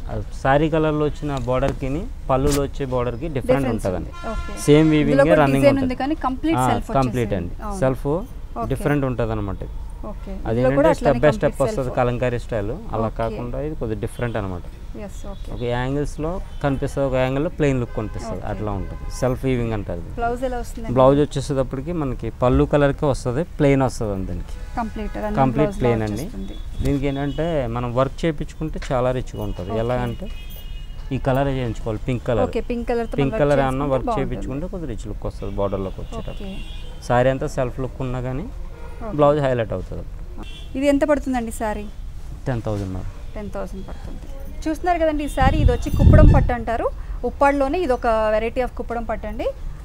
Speaker 2: శారీ కలర్లో వచ్చిన బార్డర్కి పళ్ళులో వచ్చే బార్డర్కి డిఫరెంట్ ఉంటుందండి
Speaker 1: ఓకే
Speaker 2: సేమ్
Speaker 1: ఇందులో
Speaker 2: వీవింగ్
Speaker 1: కూడా
Speaker 2: రన్నింగ్
Speaker 1: డిజైన్ ఉంది
Speaker 2: ఉంటుంది
Speaker 1: కానీ కంప్లీట్ సెల్ఫ్
Speaker 2: కంప్లీట్ అండి సెల్ఫ్ డిఫరెంట్ ఉంటుంది అనమాట
Speaker 1: ఓకే
Speaker 2: అదేంటంటే స్టెప్ బై స్టెప్ వస్తుంది కలంకారీ స్టైల్ అలా
Speaker 1: Okay.
Speaker 2: కాకుండా ఇది కొద్దిగా డిఫరెంట్ అనమాట
Speaker 1: ఎస్ ఓకే
Speaker 2: ఒక యాంగిల్స్లో కనిపిస్తుంది ఒక యాంగిల్లో ప్లెయిన్ లుక్ కనిపిస్తుంది
Speaker 1: Okay.
Speaker 2: అట్లా ఉంటుంది సెల్ఫ్ వీవింగ్ అంటారు ఇది.
Speaker 1: బ్లౌజ్ ఎలా వస్తుంది
Speaker 2: బ్లౌజ్ వచ్చేసేటప్పటికి మనకి పళ్ళు కలర్కి వస్తుంది ప్లెయిన్ వస్తుంది అండి దీనికి
Speaker 1: కంప్లీట్
Speaker 2: కంప్లీట్ ప్లెయిన్ అండి దీనికి ఏంటంటే మనం వర్క్ చేయించుకుంటే చాలా రిచ్గా ఉంటుంది ఎలా అంటే ఈ కలర్ చేయించుకోవాలి pink colour
Speaker 1: okay pink colour తో
Speaker 2: పింక్ కలర్ ఏమన్నా వర్క్ చేయించుకుంటే కొద్దిగా రిచ్ లుక్ వస్తుంది బార్డర్లోకి వచ్చేటప్పుడు
Speaker 1: ఓకే
Speaker 2: సారీ అంతా సెల్ఫ్ లుక్ ఉన్నా కానీ బ్లౌజ్ హైలైట్ అవుతుంది
Speaker 1: ఇది ఎంత పడుతుందండి sari
Speaker 2: ten thousand madam
Speaker 1: ten thousand పడుతుంది చూస్తున్నారు కదండి ఈ శారీ ఇది వచ్చి కుప్పడం పట్టు అంటారు ఉప్పాడులోనే ఇది ఒక వెరైటీ ఆఫ్ కుప్పడం పట్టు అండి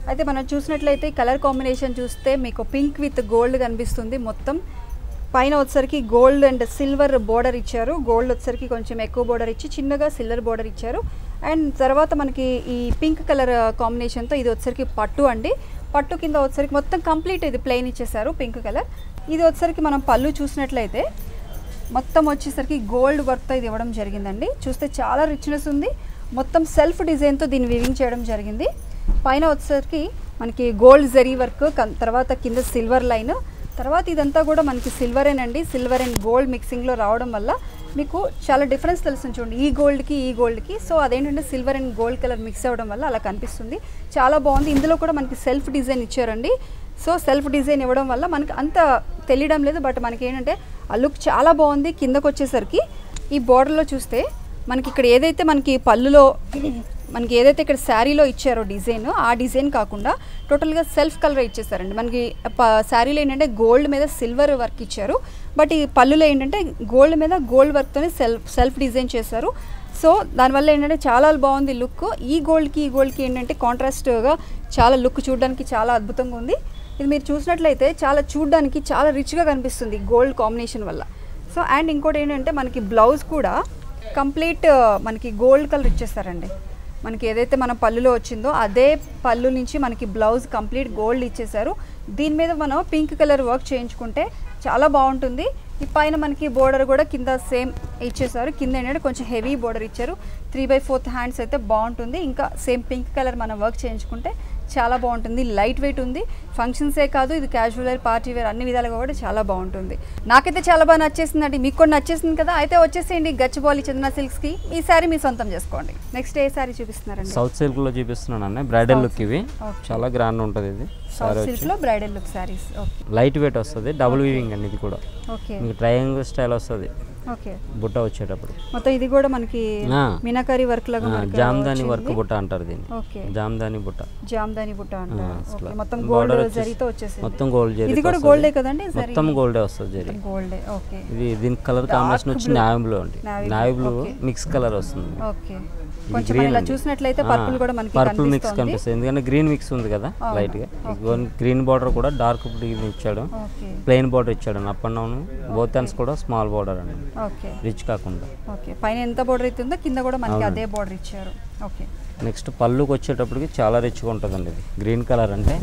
Speaker 1: అయితే మనం చూసినట్లయితే కలర్ కాంబినేషన్ చూస్తే మీకు పింక్ విత్ గోల్డ్ కనిపిస్తుంది మొత్తం పైన వచ్చేసరికి గోల్డ్ అండ్ సిల్వర్ బోర్డర్ ఇచ్చారు గోల్డ్ వచ్చేసరికి కొంచెం ఎక్కువ బోర్డర్ ఇచ్చి చిన్నగా సిల్వర్ బోర్డర్ ఇచ్చారు అండ్ తర్వాత మనకి ఈ పింక్ కలర్ కాంబినేషన్తో ఇది వచ్చేసరికి పట్టు అండి పట్టు కింద వచ్చేసరికి మొత్తం కంప్లీట్ ఇది ప్లెయిన్ ఇచ్చేసారు పింక్ కలర్ ఇది వచ్చేసరికి మనం పళ్ళు చూసినట్లయితే మొత్తం వచ్చేసరికి గోల్డ్ వర్క్తో ఇది ఇవ్వడం జరిగిందండి చూస్తే చాలా రిచ్నెస్ ఉంది మొత్తం సెల్ఫ్ డిజైన్తో దీన్ని వివింగ్ చేయడం జరిగింది పైన వచ్చేసరికి మనకి గోల్డ్ జరీ వర్క్ కన్- తర్వాత కింద సిల్వర్ లైన్ తర్వాత ఇదంతా కూడా మనకి సిల్వరేనండి సిల్వర్ అండ్ గోల్డ్ మిక్సింగ్లో రావడం వల్ల మీకు చాలా డిఫరెన్స్ తెలుస్తుంది చూడండి ఈ గోల్డ్కి ఈ గోల్డ్కి సో అదేంటంటే silver and gold colour mix అవ్వడం వల్ల అలా కనిపిస్తుంది చాలా బాగుంది ఇందులో కూడా మనకి సెల్ఫ్ డిజైన్ ఇచ్చారండి సో సెల్ఫ్ డిజైన్ ఇవ్వడం వల్ల మనకి అంత తెలియడం లేదు బట్ మనకి ఏంటంటే ఆ లుక్ చాలా బాగుంది కిందకు వచ్చేసరికి ఈ బార్డర్లో చూస్తే మనకి ఇక్కడ ఏదైతే మనకి పళ్ళులో మనకి ఏదైతే ఇక్కడ శారీలో ఇచ్చారో డిజైన్ ఆ డిజైన్ కాకుండా టోటల్గా సెల్ఫ్ కలర్ ఇచ్చేసారండి మనకి ప- శారీలో ఏంటంటే గోల్డ్ మీద సిల్వర్ వర్క్ ఇచ్చారు బట్ ఈ పళ్ళులో ఏంటంటే గోల్డ్ మీద గోల్డ్ వర్క్తోనే సెల్ఫ్ సెల్ఫ్ డిజైన్ చేశారు సో దానివల్ల ఏంటంటే చాలా బాగుంది లుక్ ఈ గోల్డ్కి ఈ గోల్డ్కి ఏంటంటే కాంట్రాస్ట్గా చాలా లుక్ చూడడానికి చాలా అద్భుతంగా ఉంది ఇది మీరు చూసినట్లయితే చాలా చూడడానికి చాలా రిచ్గా కనిపిస్తుంది గోల్డ్ కాంబినేషన్ వల్ల సో అండ్ ఇంకోటి ఏంటంటే మనకి బ్లౌజ్ కూడా కంప్లీట్ మనకి గోల్డ్ కలర్ ఇచ్చేస్తారండి మనకి ఏదైతే మన పళ్ళులో వచ్చిందో అదే పళ్ళు నుంచి మనకి బ్లౌజ్ కంప్లీట్ గోల్డ్ ఇచ్చేసారు దీని మీద మనం పింక్ కలర్ వర్క్ చేయించుకుంటే చాలా బాగుంటుంది ఈ పైన మనకి బోర్డర్ కూడా కింద సేమ్ ఇచ్చేసారు కింద ఏంటంటే కొంచెం హెవీ బోర్డర్ ఇచ్చారు త్రీ బై ఫోర్త్ హ్యాండ్స్ అయితే బాగుంటుంది ఇంకా సేమ్ పింక్ కలర్ మనం వర్క్ చేయించుకుంటే చాలా బాగుంటుంది లైట్ వెయిట్ ఉంది ఫంక్షన్సే కాదు ఇది క్యాజువల్ వేర్ పార్టీ వేర్ అన్ని విధాలుగా కూడా చాలా బాగుంటుంది నాకైతే చాలా బాగా నచ్చేసిందండి మీకు కూడా నచ్చేసింది కదా అయితే వచ్చేసేయండి గచ్చిబౌలి చందన సిల్క్స్కి ఈ సారీ మీ సొంతం చేసుకోండి నెక్స్ట్ ఏ సారీ చూపిస్తున్నారండి
Speaker 2: సౌత్ సిల్క్లో చూపిస్తున్నాను అన్న బ్రైడల్ లుక్ ఇవి
Speaker 1: Okay.
Speaker 2: చాలా గ్రాండ్ ఉంటుంది ఇది సారీ
Speaker 1: సౌత్
Speaker 2: వచ్చి
Speaker 1: సిల్క్లో bridal look sarees okay
Speaker 2: light weight వస్తుంది డబుల్ వీవింగ్ అండి ఇది కూడా
Speaker 1: ఓకే
Speaker 2: మీకు ట్రయాంగిల్ స్టైల్ వస్తుంది
Speaker 1: ఓకే
Speaker 2: బుట్ట వచ్చేటప్పుడు
Speaker 1: మొత్తం ఇది కూడా మనకి
Speaker 2: ఆ.
Speaker 1: మీనాకారి వర్క్ లాగా
Speaker 2: ఆ,
Speaker 1: మనకి
Speaker 2: జామ్దాని వర్క్
Speaker 1: వచ్చింది.
Speaker 2: బుట్ట అంటారు దీన్ని
Speaker 1: ఓకే
Speaker 2: జామ్దాని బుట్ట
Speaker 1: జామ్దాని బుట్ట
Speaker 2: ఆ,
Speaker 1: అంటారు
Speaker 2: అసలు
Speaker 1: ఓకే మొత్తం
Speaker 2: border
Speaker 1: గోల్డ్
Speaker 2: వచ్చేసి
Speaker 1: జరీతో వచ్చేసింది
Speaker 2: మొత్తం గోల్డ్ జరీ
Speaker 1: ఇది కూడా గోల్డే కదండి జరీ
Speaker 2: మొత్తం గోల్డే వస్తుంది జరీ
Speaker 1: గోల్డే ఓకే
Speaker 2: ఇది దీని కలర్ కాంబినేషన్ వచ్చి నావీ బ్లూ అండి
Speaker 1: Navy
Speaker 2: navy
Speaker 1: blue,
Speaker 2: blue
Speaker 1: okay.
Speaker 2: Mix colour వస్తుంది
Speaker 1: ఓకే
Speaker 2: ఇది
Speaker 1: కొంచెం
Speaker 2: green
Speaker 1: మనం ఇలా
Speaker 2: అండి.
Speaker 1: చూసినట్లయితే పర్పుల్ కూడా మనకి
Speaker 2: పర్పుల్ మిక్స్
Speaker 1: కనిపిస్తుంది
Speaker 2: కనిపిస్తుంది ఎందుకంటే గ్రీన్ మిక్స్ ఉంది కదా
Speaker 1: అవును,
Speaker 2: లైట్ గా గ్రీన్ బార్డర్ కూడా డార్క్ గ్రీన్ ఇచ్చాడు
Speaker 1: ఓకే
Speaker 2: ప్లెయిన్ బార్డర్ ఇచ్చాడు up and down both hands కూడా స్మాల్ బార్డర్ అండి
Speaker 1: ఓకే
Speaker 2: రిచ్ కాకుండా
Speaker 1: ఓకే పైన ఎంత బోర్డర్ అయితే ఉందో కింద కూడా మనకి
Speaker 2: అవునండి.
Speaker 1: అదే బోర్డర్ ఇచ్చారు ఓకే
Speaker 2: నెక్స్ట్ పళ్ళుకి వచ్చేటప్పటికి చాలా రిచ్గా ఉంటుందండి ఇది గ్రీన్ కలర్ అంటే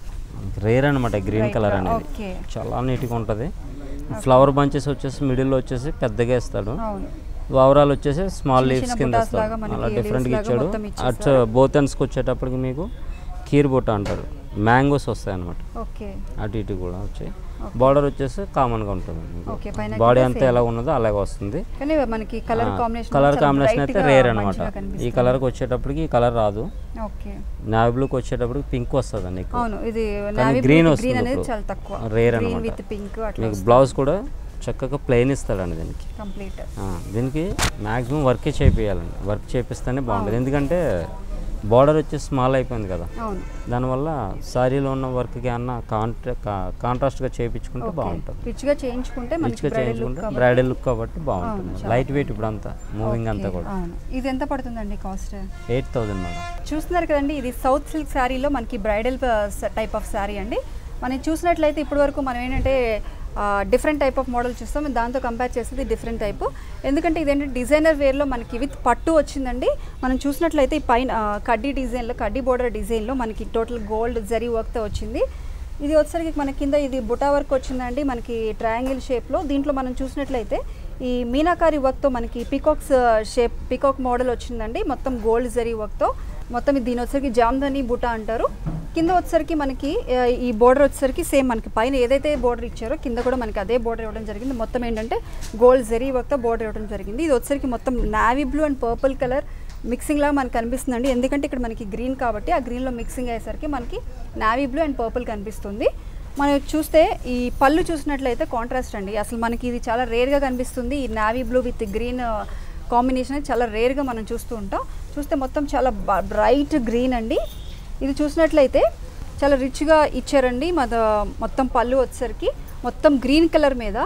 Speaker 2: రేర్ అనమాట గ్రీన్
Speaker 1: Right,
Speaker 2: కలర్ అనేది
Speaker 1: ఓకే
Speaker 2: చాలా నీట్గా ఉంటుంది ఫ్లవర్ బంచెస్ వచ్చేసి మిడిల్లో వచ్చేసి పెద్దగా ఇస్తాడు
Speaker 1: అవును
Speaker 2: ఓవరాల్ వచ్చేసి స్మాల్
Speaker 1: చిన్న
Speaker 2: లీవ్స్
Speaker 1: చిన్న
Speaker 2: కింద
Speaker 1: బుటాస్
Speaker 2: ఇస్తాడు
Speaker 1: లాగా మనకి
Speaker 2: అలా
Speaker 1: leaves
Speaker 2: డిఫరెంట్గా
Speaker 1: లాగా
Speaker 2: ఇచ్చాడు
Speaker 1: మొత్తం
Speaker 2: అటు
Speaker 1: ఇచ్చేసారు.
Speaker 2: బోత్ ఎండ్స్కి వచ్చేటప్పటికి మీకు కీర్ బుట్ట అంటారు మ్యాంగోస్ వస్తాయి అనమాట
Speaker 1: ఓకే
Speaker 2: అటు ఇటు కూడా వచ్చాయి బార్డర్ వచ్చేసి కామన్గా ఉంటుంది
Speaker 1: Okay, పైన
Speaker 2: బాడీ
Speaker 1: కింద
Speaker 2: అంతా
Speaker 1: same.
Speaker 2: ఎలా ఉన్నదో అలాగే వస్తుంది
Speaker 1: కానీ మనకి కలర్ కాంబినేషన్
Speaker 2: కలర్ కాంబినేషన్ అయితే రేర్ అనమాట ఈ కలర్కి వచ్చేటప్పటికి ఈ కలర్ రాదు
Speaker 1: ఓకే
Speaker 2: నావీ బ్లూకి వచ్చేటప్పటికి పింక్ వస్తుంది ఎక్కువ
Speaker 1: అవును ఇది
Speaker 2: కానీ
Speaker 1: నావీ
Speaker 2: green
Speaker 1: గ్రీన్
Speaker 2: వస్తుంది
Speaker 1: అనేది
Speaker 2: ఇప్పుడు.
Speaker 1: చాలా తక్కువ
Speaker 2: Rare
Speaker 1: గ్రీన్
Speaker 2: అన్నమాట.
Speaker 1: విత్ పింక్ అట్లా
Speaker 2: మీకు బ్లౌజ్ కూడా చక్కగా ప్లెయిన్ ఇస్తాడండి దీనికి
Speaker 1: కంప్లీట్
Speaker 2: ఆ, దీనికి మ్యాక్సిమం వర్కే చేపియాలండి వర్క్ చేపిస్తేనే బాగుంటుంది ఎందుకంటే బార్డర్ వచ్చి స్మాల్ అయిపోయింది కదా
Speaker 1: అవును
Speaker 2: దానివల్ల సారీలో ఉన్న వర్క్కి అన్న కాంట్రా కాంట్రాస్ట్గా చేయించుకుంటే
Speaker 1: ఓకే
Speaker 2: బాగుంటుంది
Speaker 1: రిచ్ గా చేయించుకుంటే మనకి
Speaker 2: రిచ్గా
Speaker 1: బ్రైడల్ లుక్
Speaker 2: చేయించుకుంటే బ్రైడల్ లుక్ కాబట్టి బాగుంటుంది
Speaker 1: చాలా
Speaker 2: లైట్ వెయిట్ ఇప్పుడు అంతా మూవింగ్ అంతా కూడా
Speaker 1: అవును ఇది ఎంత పడుతుందండి కాస్ట్
Speaker 2: ఎయిట్ థౌజండ్ మేడం
Speaker 1: చూస్తున్నారు కదండి ఇది సౌత్ సిల్క్ శారీలో మనకి బ్రైడల్ టైప్ ఆఫ్ శారీ అండి మనం చూసినట్లయితే ఇప్పటి వరకు మనం ఏంటంటే డిఫరెంట్ టైప్ ఆఫ్ మోడల్ చూస్తాం దాంతో కంపేర్ చేసేది డిఫరెంట్ టైప్ ఎందుకంటే ఇదేంటంటే డిజైనర్ వేర్లో మనకి విత్ పట్టు వచ్చిందండి మనం చూసినట్లయితే ఈ పైన ఆ, కడ్డీ డిజైన్లో కడ్డీ బోర్డర్ డిజైన్లో మనకి టోటల్ గోల్డ్ జరీ వర్క్తో వచ్చింది ఇది వచ్చేసరికి మన కింద ఇది బుటా వర్క్ వచ్చిందండి మనకి ట్రయాంగిల్ షేప్లో దీంట్లో మనం చూసినట్లయితే ఈ మీనాకారి వర్క్తో మనకి పికాక్స్ షేప్ పికాక్ మోడల్ వచ్చిందండి మొత్తం గోల్డ్ జరీ వర్క్తో మొత్తం ఇది దీని వచ్చేసరికి జామ్దని బుటా అంటారు కింద వచ్చేసరికి మనకి ఆ, ఈ బోర్డర్ వచ్చేసరికి సేమ్ మనకి పైన ఏదైతే బోర్డర్ ఇచ్చారో కింద కూడా మనకి అదే బోర్డర్ ఇవ్వడం జరిగింది మొత్తం ఏంటంటే గోల్డ్ జరీ వర్క్తో బోర్డర్ ఇవ్వడం జరిగింది ఇది వచ్చేసరికి మొత్తం navy blue and purple colour mixing లాగా మనకు కనిపిస్తుందండి ఎందుకంటే ఇక్కడ మనకి గ్రీన్ కాబట్టి ఆ గ్రీన్లో మిక్సింగ్ అయ్యేసరికి మనకి నావీ బ్లూ అండ్ పర్పుల్ కనిపిస్తుంది మనం చూస్తే ఈ పళ్ళు చూసినట్లయితే కాంట్రాస్ట్ అండి అసలు మనకి ఇది చాలా రేర్గా కనిపిస్తుంది ఈ navy blue with green combination అనేది చాలా రేర్గా మనం చూస్తూ ఉంటాం చూస్తే మొత్తం చాలా బ్రైట్ గ్రీన్ అండి ఇది చూసినట్లయితే చాలా రిచ్గా ఇచ్చారండి మన మొత్తం పళ్ళు వచ్చేసరికి మొత్తం గ్రీన్ కలర్ మీద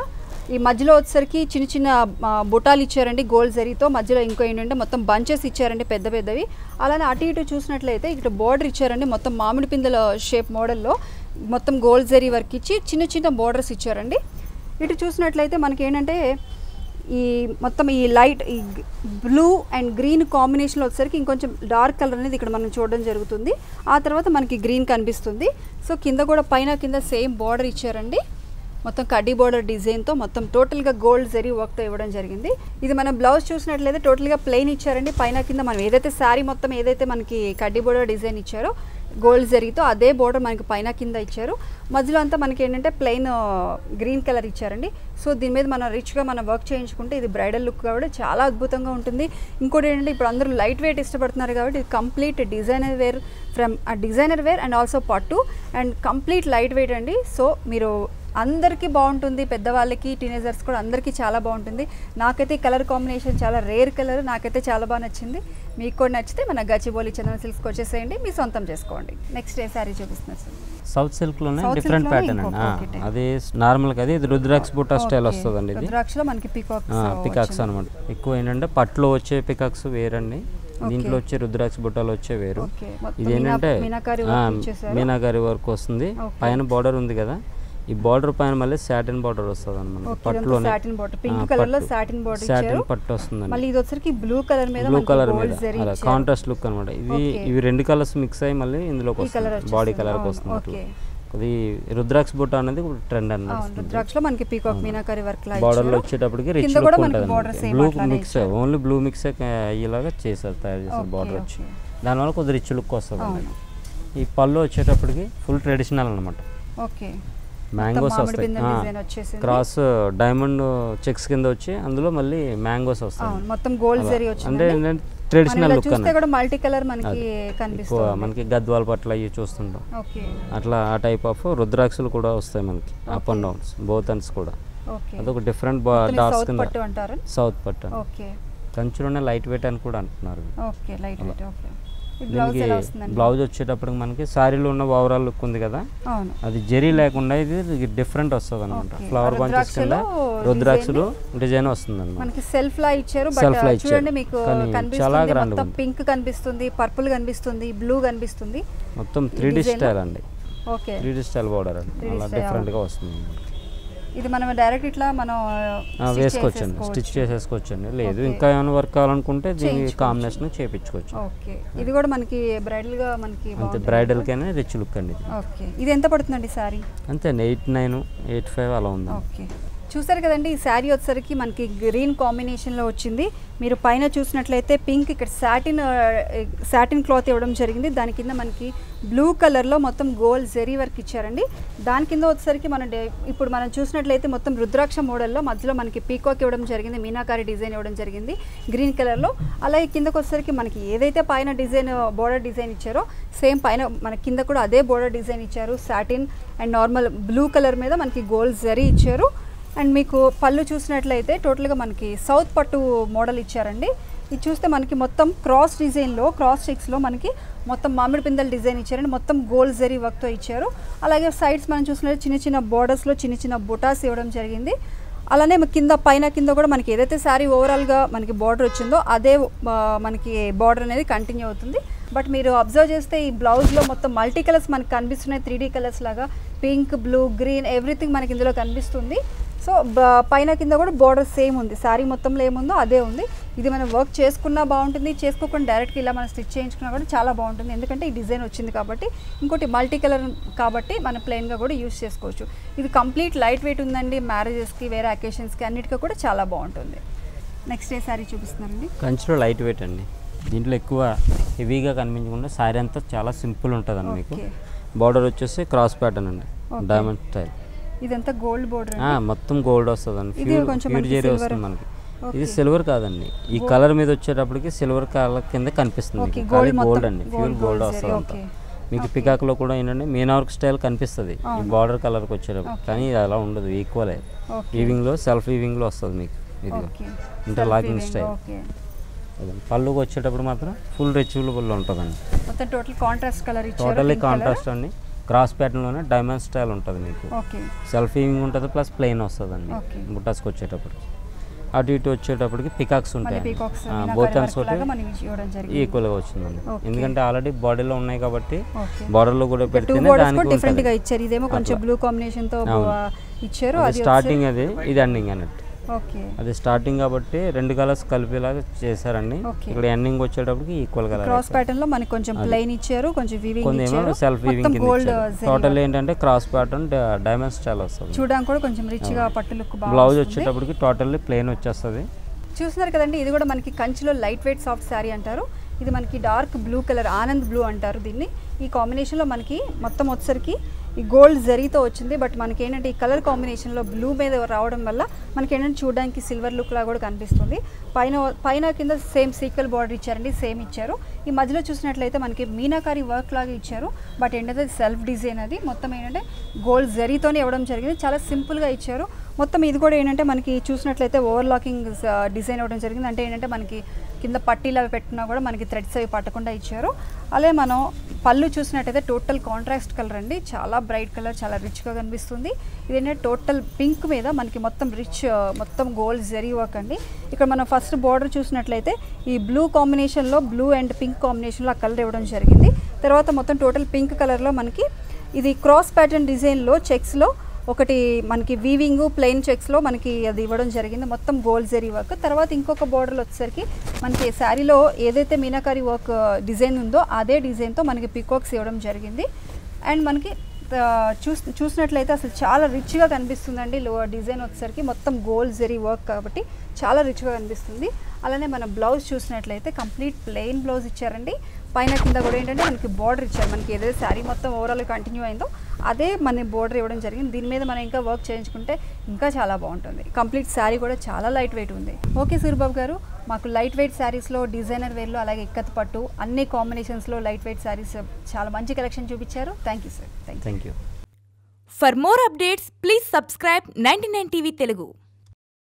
Speaker 1: ఈ మధ్యలో వచ్చేసరికి చిన్న చిన్న ఆ, బుటాలు ఇచ్చారండి గోల్డ్ జరీతో మధ్యలో ఇంకో ఏంటంటే మొత్తం బంచెస్ ఇచ్చారండి పెద్ద పెద్దవి అలానే అటు ఇటు చూసినట్లయితే ఇక్కడ బోర్డర్ ఇచ్చారండి మొత్తం మామిడి పిందెల షేప్ మోడల్లో మొత్తం గోల్డ్ జరీ వర్క్ ఇచ్చి చిన్న చిన్న బోర్డర్స్ ఇచ్చారండి ఇటు చూసినట్లయితే మనకి ఏంటంటే ఈ మొత్తం ఈ లైట్ ఈ బ్లూ అండ్ గ్రీన్ కాంబినేషన్లో వచ్చేసరికి ఇంకొంచెం డార్క్ కలర్ అనేది ఇక్కడ మనం చూడడం జరుగుతుంది ఆ తర్వాత మనకి గ్రీన్ కనిపిస్తుంది సో కింద కూడా పైన కింద సేమ్ బార్డర్ ఇచ్చారండి మొత్తం కడ్డీ బోర్డర్ డిజైన్తో మొత్తం టోటల్గా గోల్డ్ జరీ వర్క్తో ఇవ్వడం జరిగింది ఇది మనం బ్లౌజ్ చూసినట్లయితే టోటల్గా ప్లెయిన్ ఇచ్చారండి పైన కింద మనం ఏదైతే శారీ మొత్తం ఏదైతే మనకి కడ్డీ బోర్డర్ డిజైన్ ఇచ్చారో గోల్డ్ జరీతో అదే బోర్డర్ మనకి పైన కింద ఇచ్చారు మధ్యలో అంతా మనకి ఏంటంటే ప్లెయిన్ గ్రీన్ కలర్ ఇచ్చారండి సో దీని మీద మనం రిచ్గా మనం వర్క్ చేయించుకుంటే ఇది బ్రైడల్ లుక్ కూడా చాలా అద్భుతంగా ఉంటుంది ఇంకోటి ఏంటంటే ఇప్పుడు అందరూ లైట్ వెయిట్ ఇష్టపడుతున్నారు కాబట్టి ఇది complete designer wear from designer wear and also పట్టు అండ్ కంప్లీట్ లైట్ వెయిట్ అండి సో మీరు అందరికీ బాగుంటుంది పెద్దవాళ్ళకి టీనేజర్స్ కూడా అందరికీ చాలా బాగుంటుంది నాకైతే ఈ కలర్ కాంబినేషన్ చాలా రేర్ కలర్ నాకైతే చాలా బాగా నచ్చింది మీకు కూడా నచ్చితే మన గచ్చిబౌలి చందన సిల్క్స్కి వచ్చేసేయండి మీ సొంతం చేసుకోండి నెక్స్ట్ ఏ శారీ చూపిస్తున్నారు సార్
Speaker 2: సౌత్ సిల్క్లోనే
Speaker 1: South
Speaker 2: డిఫరెంట్
Speaker 1: silk లోనే
Speaker 2: ప్యాటర్న్
Speaker 1: ఇంకొక
Speaker 2: అండి
Speaker 1: ఒకటి.
Speaker 2: ఆ, అది నార్మల్గా అది ఇది రుద్రాక్ష బుట్ట స్టైల్
Speaker 1: Okay.
Speaker 2: వస్తుందండి ఇది
Speaker 1: రుద్రాక్షలో మనకి పికాక్
Speaker 2: పికాక్స్ అనమాట ఎక్కువ ఏంటంటే పట్టులో వచ్చే పికాక్స్ వేరండి దీంట్లో వచ్చే రుద్రాక్ష బుట్టలు వచ్చే వేరు
Speaker 1: ఓకే మొత్తం
Speaker 2: ఇది ఏంటంటే
Speaker 1: మీనా- మీనాకారి
Speaker 2: ఆ,
Speaker 1: వర్క్ ఇచ్చేసారు
Speaker 2: మీనాకారి వర్క్ వస్తుంది
Speaker 1: Okay.
Speaker 2: పైన బార్డర్ ఉంది కదా ఈ బార్డర్ పైన మళ్ళీ సాటిన్ బార్డర్ వస్తుంది అనమాట
Speaker 1: ఓకే
Speaker 2: పట్టులోనే
Speaker 1: సాటిన్ బార్డర్ పింక్ కలర్ లో సాటిన్ బార్డర్
Speaker 2: సాటిన్
Speaker 1: ఇచ్చారు
Speaker 2: పట్టు వస్తుందండి
Speaker 1: మళ్ళీ ఇది వచ్చరికి బ్లూ కలర్ మీద
Speaker 2: బ్లూ
Speaker 1: మనకి
Speaker 2: కలర్ మీద
Speaker 1: గోల్డ్ జరీ
Speaker 2: అలా
Speaker 1: ఇచ్చారు.
Speaker 2: కాంట్రాస్ట్ లుక్ అనమాట ఇవి
Speaker 1: Okay.
Speaker 2: ఇవి రెండు కలర్స్ మిక్స్ అయ్యి మళ్ళీ ఇందులోకి
Speaker 1: ఈ కలర్
Speaker 2: వస్తుంది బాడీ
Speaker 1: వచ్చేసింది.
Speaker 2: కలర్కి
Speaker 1: అవును,
Speaker 2: వస్తుంది అట్లా
Speaker 1: ఓకే.
Speaker 2: ఇది రుద్రాక్ష బుట్ట అనేది ట్రెండ్
Speaker 1: అవును
Speaker 2: అన్నమాట
Speaker 1: రుద్రాక్షలో మనకి పీకాక్ మీనాకారి వర్క్ లా
Speaker 2: బార్డర్ లో
Speaker 1: ఇచ్చారు
Speaker 2: వచ్చేటప్పటికి రిచ్
Speaker 1: కింద
Speaker 2: లుక్
Speaker 1: కూడా మనకి
Speaker 2: ఉంటుంది
Speaker 1: border same
Speaker 2: బ్లూ
Speaker 1: అట్లానే
Speaker 2: మిక్స్ ఓన్లీ బ్లూ మిక్స్ అయ్యేలాగా చేశారు తయారు చేశారు
Speaker 1: Okay,
Speaker 2: బార్డర్ వచ్చి
Speaker 1: okay.
Speaker 2: దానివల్ల కొద్దిగా రిచ్ లుక్ వస్తుంది
Speaker 1: అవును.
Speaker 2: ఈ పళ్ళు వచ్చేటప్పటికి ఫుల్ ట్రెడిషనల్ అనమాట
Speaker 1: ఓకే
Speaker 2: మ్యాంగోస్
Speaker 1: మామిడి
Speaker 2: వస్తాయి
Speaker 1: పిందెల డిజైన్ వచ్చేసింది
Speaker 2: క్రాస్ డైమండ్ చెక్స్ కింద వచ్చి అందులో మళ్ళీ మ్యాంగోస్ వస్తాయి
Speaker 1: అవును మొత్తం గోల్డ్ జరీ
Speaker 2: అంటే
Speaker 1: వచ్చింది
Speaker 2: ఏంటంటే ట్రెడిషనల్ లుక్
Speaker 1: చూస్తే
Speaker 2: అన్నమాట
Speaker 1: కూడా మల్టీ కలర్ మనకి
Speaker 2: ఎక్కువ
Speaker 1: కనిపిస్తుంది
Speaker 2: మనకి గద్వాల పట్ల ఇవి చూస్తుంటాం
Speaker 1: ఓకే
Speaker 2: అట్లా ఆ టైప్ ఆఫ్ రుద్రాక్షలు కూడా వస్తాయి మనకి up and downs both ends కూడా
Speaker 1: ఓకే
Speaker 2: అదొక డిఫరెంట్
Speaker 1: మొత్తం
Speaker 2: డాట్స్
Speaker 1: సౌత్
Speaker 2: కింద
Speaker 1: పట్టు అంటారు
Speaker 2: సౌత్ పట్టు
Speaker 1: ఓకే
Speaker 2: కంచులోనే లైట్ వెయిట్ అని కూడా అంటున్నారు
Speaker 1: ఓకే లైట్ వెయిట్ ఓకే ఈ బ్లౌజ్
Speaker 2: దీనికి
Speaker 1: ఎలా వస్తుందండి
Speaker 2: బ్లౌజ్ వచ్చేటప్పటికి మనకి శారీలో ఉన్న ఓవరాల్ లుక్ ఉంది కదా
Speaker 1: అవును
Speaker 2: అది జరీ లేకుండా ఇది డిఫరెంట్ వస్తుంది అనమాట
Speaker 1: Okay.
Speaker 2: ఫ్లవర్ బంచెస్ కింద
Speaker 1: రుద్రాక్షలో
Speaker 2: రుద్రాక్షలు డిజైన్ వస్తుంది అనమాట
Speaker 1: మనకి సెల్ఫ్ లా ఇచ్చారు
Speaker 2: Self
Speaker 1: బట్
Speaker 2: లా ఇచ్చారు.
Speaker 1: చూడండి మీకు
Speaker 2: కానీ చాలా
Speaker 1: కనిపిస్తుంది
Speaker 2: grand
Speaker 1: మొత్తం
Speaker 2: ఉంది.
Speaker 1: పింక్ కనిపిస్తుంది పర్పుల్ కనిపిస్తుంది బ్లూ కనిపిస్తుంది
Speaker 2: మొత్తం త్రీ డి
Speaker 1: design లో?
Speaker 2: స్టైల్ అండి
Speaker 1: okay
Speaker 2: three D style border అండి
Speaker 1: 3D
Speaker 2: అలా
Speaker 1: style,
Speaker 2: డిఫరెంట్గా వస్తుంది
Speaker 1: ఇది మనం డైరెక్ట్ ఇట్లా మనం
Speaker 2: ఆ,
Speaker 1: stitch
Speaker 2: వేసుకోవచ్చండి
Speaker 1: చేసేసుకోవచ్చు.
Speaker 2: స్టిచ్ చేసేసుకోవచ్చండి లేదు
Speaker 1: Okay.
Speaker 2: ఇంకా ఏమైనా వర్క్ కావాలనుకుంటే దీని
Speaker 1: చేయించుకోవచ్చు.
Speaker 2: కాంబినేషన్ చేయించుకోవచ్చు
Speaker 1: ఓకే ఇది కూడా మనకి బ్రైడల్ గా మనకి
Speaker 2: అంతే
Speaker 1: బాగుంటుంది.
Speaker 2: బ్రైడల్కైనా రిచ్ లుక్ అండి ఇది
Speaker 1: ఓకే ఇది ఎంత పడుతుందండి సారీ
Speaker 2: అంతే అండి ఎయిట్ నైన్ ఎయిట్ ఫైవ్ అలా ఉంది
Speaker 1: ఓకే చూసారు కదండి ఈ శారీ వచ్చేసరికి మనకి గ్రీన్ కాంబినేషన్లో వచ్చింది మీరు పైన చూసినట్లయితే పింక్ ఇక్కడ సాటిన్ సాటిన్ క్లాత్ ఇవ్వడం జరిగింది దాని కింద మనకి బ్లూ కలర్లో మొత్తం గోల్డ్ జెరీ వర్క్ ఇచ్చారండి దాని కింద వచ్చేసరికి మనం డే- ఇప్పుడు మనం చూసినట్లయితే మొత్తం రుద్రాక్ష మోడల్లో మధ్యలో మనకి పీకాక్ ఇవ్వడం జరిగింది మీనాకారి డిజైన్ ఇవ్వడం జరిగింది గ్రీన్ కలర్లో అలాగే కిందకు వచ్చేసరికి మనకి ఏదైతే పైన డిజైన్ బోర్డర్ డిజైన్ ఇచ్చారో సేమ్ పైన మన కింద కూడా అదే బోర్డర్ డిజైన్ ఇచ్చారు satin and normal blue colour మీద మనకి గోల్డ్ జరీ ఇచ్చారు అండ్ మీకు పళ్ళు చూసినట్లయితే టోటల్గా మనకి సౌత్ పట్టు మోడల్ ఇచ్చారండి ఇది చూస్తే మనకి మొత్తం క్రాస్ డిజైన్లో క్రాస్ చెక్స్లో మనకి మొత్తం మామిడి పిందెల డిజైన్ ఇచ్చారండి మొత్తం గోల్డ్ జరీ వర్క్తో ఇచ్చారు అలాగే సైడ్స్ మనం చూసినట్లయితే చిన్న చిన్న బోర్డర్స్లో చిన్న చిన్న బుటాస్ ఇవ్వడం జరిగింది అలానే మ- కింద పైన కింద కూడా మనకి ఏదైతే శారీ ఓవరాల్గా మనకి బార్డర్ వచ్చిందో అదే ఆ, మనకి బార్డర్ అనేది కంటిన్యూ అవుతుంది బట్ మీరు అబ్జర్వ్ చేస్తే ఈ బ్లౌజ్లో మొత్తం మల్టీ కలర్స్ మనకి కనిపిస్తున్నాయి త్రీ కలర్స్ లాగా పింక్ బ్లూ గ్రీన్ ఎవ్రీథింగ్ మనకి ఇందులో కనిపిస్తుంది సో బ- పైన కింద కూడా బార్డర్ సేమ్ ఉంది శారీ మొత్తంలో ఏముందో అదే ఉంది ఇది మనం వర్క్ చేసుకున్నా బాగుంటుంది చేసుకోకుండా డైరెక్ట్గా ఇలా మనం స్టిచ్ చేయించుకున్నా కూడా చాలా బాగుంటుంది ఎందుకంటే ఈ డిజైన్ వచ్చింది కాబట్టి ఇంకోటి మల్టీ కలర్ కాబట్టి మనం ప్లెయిన్గా కూడా యూస్ చేసుకోవచ్చు ఇది కంప్లీట్ లైట్ వెయిట్ ఉందండి మ్యారేజెస్కి వేరే అకేషన్స్కి అన్నిటికీ కూడా చాలా బాగుంటుంది నెక్స్ట్ ఏ శారీ చూపిస్తున్నారండి
Speaker 2: కంచిలో లైట్ వెయిట్ అండి దీంట్లో ఎక్కువ హెవీగా కనిపించకుండా శారీ అంతా చాలా సింపుల్ ఉంటుందండి మీకు
Speaker 1: ఓకే
Speaker 2: బార్డర్ వచ్చేసి క్రాస్ ప్యాటర్న్ అండి
Speaker 1: Okay.
Speaker 2: డైమండ్ స్టైల్
Speaker 1: ఇదంతా గోల్డ్ బోర్డర్
Speaker 2: ఆ, మొత్తం గోల్డ్ వస్తుందండి
Speaker 1: ఇది
Speaker 2: ప్యూర్
Speaker 1: కొంచెం
Speaker 2: ప్యూర్
Speaker 1: మనకి
Speaker 2: జెరీ
Speaker 1: silver.
Speaker 2: వస్తుంది మనకి ఇది
Speaker 1: Okay.
Speaker 2: సిల్వర్ కాదండి ఈ కలర్ మీద వచ్చేటప్పటికి సిల్వర్ కలర్ కింద కనిపిస్తుంది
Speaker 1: Okay,
Speaker 2: మీకు.
Speaker 1: gold
Speaker 2: కానీ
Speaker 1: మొత్తం,
Speaker 2: గోల్డ్ అండి ప్యూర్
Speaker 1: gold,
Speaker 2: గోల్డ్
Speaker 1: gold
Speaker 2: వస్తుంది
Speaker 1: zari,
Speaker 2: అంతా
Speaker 1: okay.
Speaker 2: మీకు
Speaker 1: Okay.
Speaker 2: పికాక్ లో కూడా ఏంటంటే మీనావర్క్ స్టైల్ కనిపిస్తుంది ఈ
Speaker 1: అవును.
Speaker 2: బార్డర్ కలర్కి వచ్చేటప్పుడు
Speaker 1: Okay.
Speaker 2: కానీ ఇది అలా ఉండదు ఈక్వలే
Speaker 1: ఓకే
Speaker 2: వీవింగ్ లో సెల్ఫ్ వీవింగ్ లో వస్తుంది మీకు ఇది
Speaker 1: ఓకే
Speaker 2: ఇంటర్లాకింగ్ స్టైల్
Speaker 1: ఓకే
Speaker 2: పళ్ళుకి వచ్చేటప్పుడు మాత్రం ఫుల్ రిచ్బుల్ ఉంటుందండి
Speaker 1: మొత్తం టోటల్ కాంట్రాస్ట్ కలర్ ఇచ్చారు
Speaker 2: టోటల్లీ
Speaker 1: pink colour.
Speaker 2: కాంట్రాస్ట్ అండి క్రాస్ ప్యాటర్న్లోనే డైమండ్ స్టైల్ ఉంటుంది మీకు
Speaker 1: ఓకే
Speaker 2: సెల్ఫ్ వీవింగ్ ఉంటుంది ప్లస్ ప్లెయిన్ వస్తుందండి
Speaker 1: Okay.
Speaker 2: బుట్టాస్కి వచ్చేటప్పటికి అటు ఇటు వచ్చేటప్పటికి పికాక్స్
Speaker 1: మళ్ళీ
Speaker 2: ఉంటాయి
Speaker 1: పీకాక్స్
Speaker 2: బోత్ హ్యాండ్స్
Speaker 1: లాగా
Speaker 2: ఒకటి
Speaker 1: మనం ఇవ్వడం జరిగింది
Speaker 2: ఈక్వల్గా వచ్చిందండి
Speaker 1: Okay.
Speaker 2: ఎందుకంటే ఆల్రెడీ బాడీలో ఉన్నాయి కాబట్టి
Speaker 1: ఓకే
Speaker 2: బార్డర్లో కూడా
Speaker 1: టూ
Speaker 2: పెడితేనే
Speaker 1: బోర్డర్స్
Speaker 2: దానికి
Speaker 1: కూడా డిఫరెంట్ గా
Speaker 2: ఉంటుంది.
Speaker 1: ఇచ్చారు ఇదేమో కొంచెం
Speaker 2: అట్లా.
Speaker 1: బ్లూ కాంబినేషన్ తో
Speaker 2: అవును.
Speaker 1: ఆ, ఇచ్చారు
Speaker 2: అది
Speaker 1: అది
Speaker 2: స్టార్టింగ్ అది ఇది ఎండింగ్ అన్నట్టు
Speaker 1: ఓకే
Speaker 2: అది స్టార్టింగ్ కాబట్టి రెండు కలర్స్ కలిపేలాగా చేశారండి
Speaker 1: Okay.
Speaker 2: ఇక్కడ ఎండింగ్ వచ్చేటప్పటికి ఈక్వల్ కలర్
Speaker 1: క్రాస్ ప్యాటర్న్ లో మనకి కొంచెం ప్లెయిన్ ఇచ్చారు కొంచెం వీవింగ్
Speaker 2: కొన్ని ఏమో
Speaker 1: ఇచ్చారు
Speaker 2: సెల్ఫ్ వీవింగ్
Speaker 1: మొత్తం
Speaker 2: కింద
Speaker 1: గోల్డ్
Speaker 2: టోటల్ ఏంటంటే క్రాస్ ప్యాటర్న్ డైమండ్ స్టైల్ వస్తుంది
Speaker 1: చూడడానికి కూడా కొంచెం రిచ్ గా పట్టు లుక్ బాగా
Speaker 2: బ్లౌజ్
Speaker 1: వస్తుంది.
Speaker 2: వచ్చేటప్పటికి టోటల్లీ ప్లెయిన్ వచ్చేస్తుంది
Speaker 1: చూస్తున్నారు కదండి ఇది కూడా మనకి కంచిలో లైట్ వెయిట్ సాఫ్ట్ శారీ అంటారు ఇది మనకి dark blue colour Anand blue అంటారు దీన్ని ఈ కాంబినేషన్లో మనకి మొత్తం వచ్చేసరికి ఈ గోల్డ్ జరీతో వచ్చింది బట్ మనకి ఏంటంటే ఈ కలర్ కాంబినేషన్లో బ్లూ మీద రావడం వల్ల మనకి ఏంటంటే చూడడానికి సిల్వర్ లుక్ లాగా కూడా కనిపిస్తుంది పైన పైన కింద సేమ్ సీక్వెల్ బార్డర్ ఇచ్చారండి సేమ్ ఇచ్చారు ఈ మధ్యలో చూసినట్లయితే మనకి మీనాకారి వర్క్ లాగా ఇచ్చారు బట్ ఏంటంటే సెల్ఫ్ డిజైన్ అది మొత్తం ఏంటంటే గోల్డ్ జరీతోనే ఇవ్వడం జరిగింది చాలా సింపుల్గా ఇచ్చారు మొత్తం ఇది కూడా ఏంటంటే మనకి చూసినట్లయితే ఓవర్ లాకింగ్ డిజైన్ ఇవ్వడం జరిగింది అంటే ఏంటంటే మనకి కింద పట్టీలు అవి పెట్టినా కూడా మనకి థ్రెడ్స్ అవి పట్టకుండా ఇచ్చారు అలాగే మనం పళ్ళు చూసినట్టయితే టోటల్ కాంట్రాస్ట్ కలర్ అండి చాలా బ్రైట్ కలర్ చాలా రిచ్గా కనిపిస్తుంది ఇదేంటంటే టోటల్ పింక్ మీద మనకి మొత్తం రిచ్ మొత్తం గోల్డ్ జరీ వర్క్ అండి ఇక్కడ మనం ఫస్ట్ బార్డర్ చూసినట్లయితే ఈ బ్లూ కాంబినేషన్లో బ్లూ అండ్ పింక్ కాంబినేషన్లో ఆ కలర్ ఇవ్వడం జరిగింది తర్వాత మొత్తం టోటల్ పింక్ కలర్లో మనకి ఇది క్రాస్ ప్యాటర్న్ డిజైన్లో చెక్స్లో ఒకటి మనకి వీవింగ్ ప్లెయిన్ చెక్స్లో మనకి అది ఇవ్వడం జరిగింది మొత్తం గోల్డ్ జరీ వర్క్ తర్వాత ఇంకొక బోర్డర్లో వచ్చేసరికి మనకి శారీలో ఏదైతే మీనాకారి వర్క్ డిజైన్ ఉందో అదే డిజైన్తో మనకి పికాక్స్ ఇవ్వడం జరిగింది అండ్ మనకి ఆ, చూస్ చూసినట్లయితే అసలు చాలా రిచ్గా కనిపిస్తుందండి లో డిజైన్ వచ్చేసరికి మొత్తం గోల్డ్ జరీ వర్క్ కాబట్టి చాలా రిచ్గా కనిపిస్తుంది అలానే మన బ్లౌజ్ చూసినట్లయితే కంప్లీట్ ప్లెయిన్ బ్లౌజ్ ఇచ్చారండి పైన కింద కూడా ఏంటంటే మనకి బార్డర్ ఇచ్చారు మనకి ఏదైతే శారీ మొత్తం ఓవరాల్ కంటిన్యూ అయిందో అదే మన బోర్డర్ ఇవ్వడం జరిగింది దీని మీద మనం ఇంకా వర్క్ చేయించుకుంటే ఇంకా చాలా బాగుంటుంది కంప్లీట్ శారీ కూడా చాలా లైట్ వెయిట్ ఉంది ఓకే సూర్యబాబు గారు మాకు లైట్ వెయిట్ శారీస్లో డిజైనర్ వేర్లో అలాగే ఇక్కత్ పట్టు అన్ని కాంబినేషన్స్లో లైట్ వెయిట్ శారీస్ చాలా మంచి కలెక్షన్ చూపించారు thank you sir thank you
Speaker 2: thank you
Speaker 3: For more updates, please subscribe 99 TV Telugu.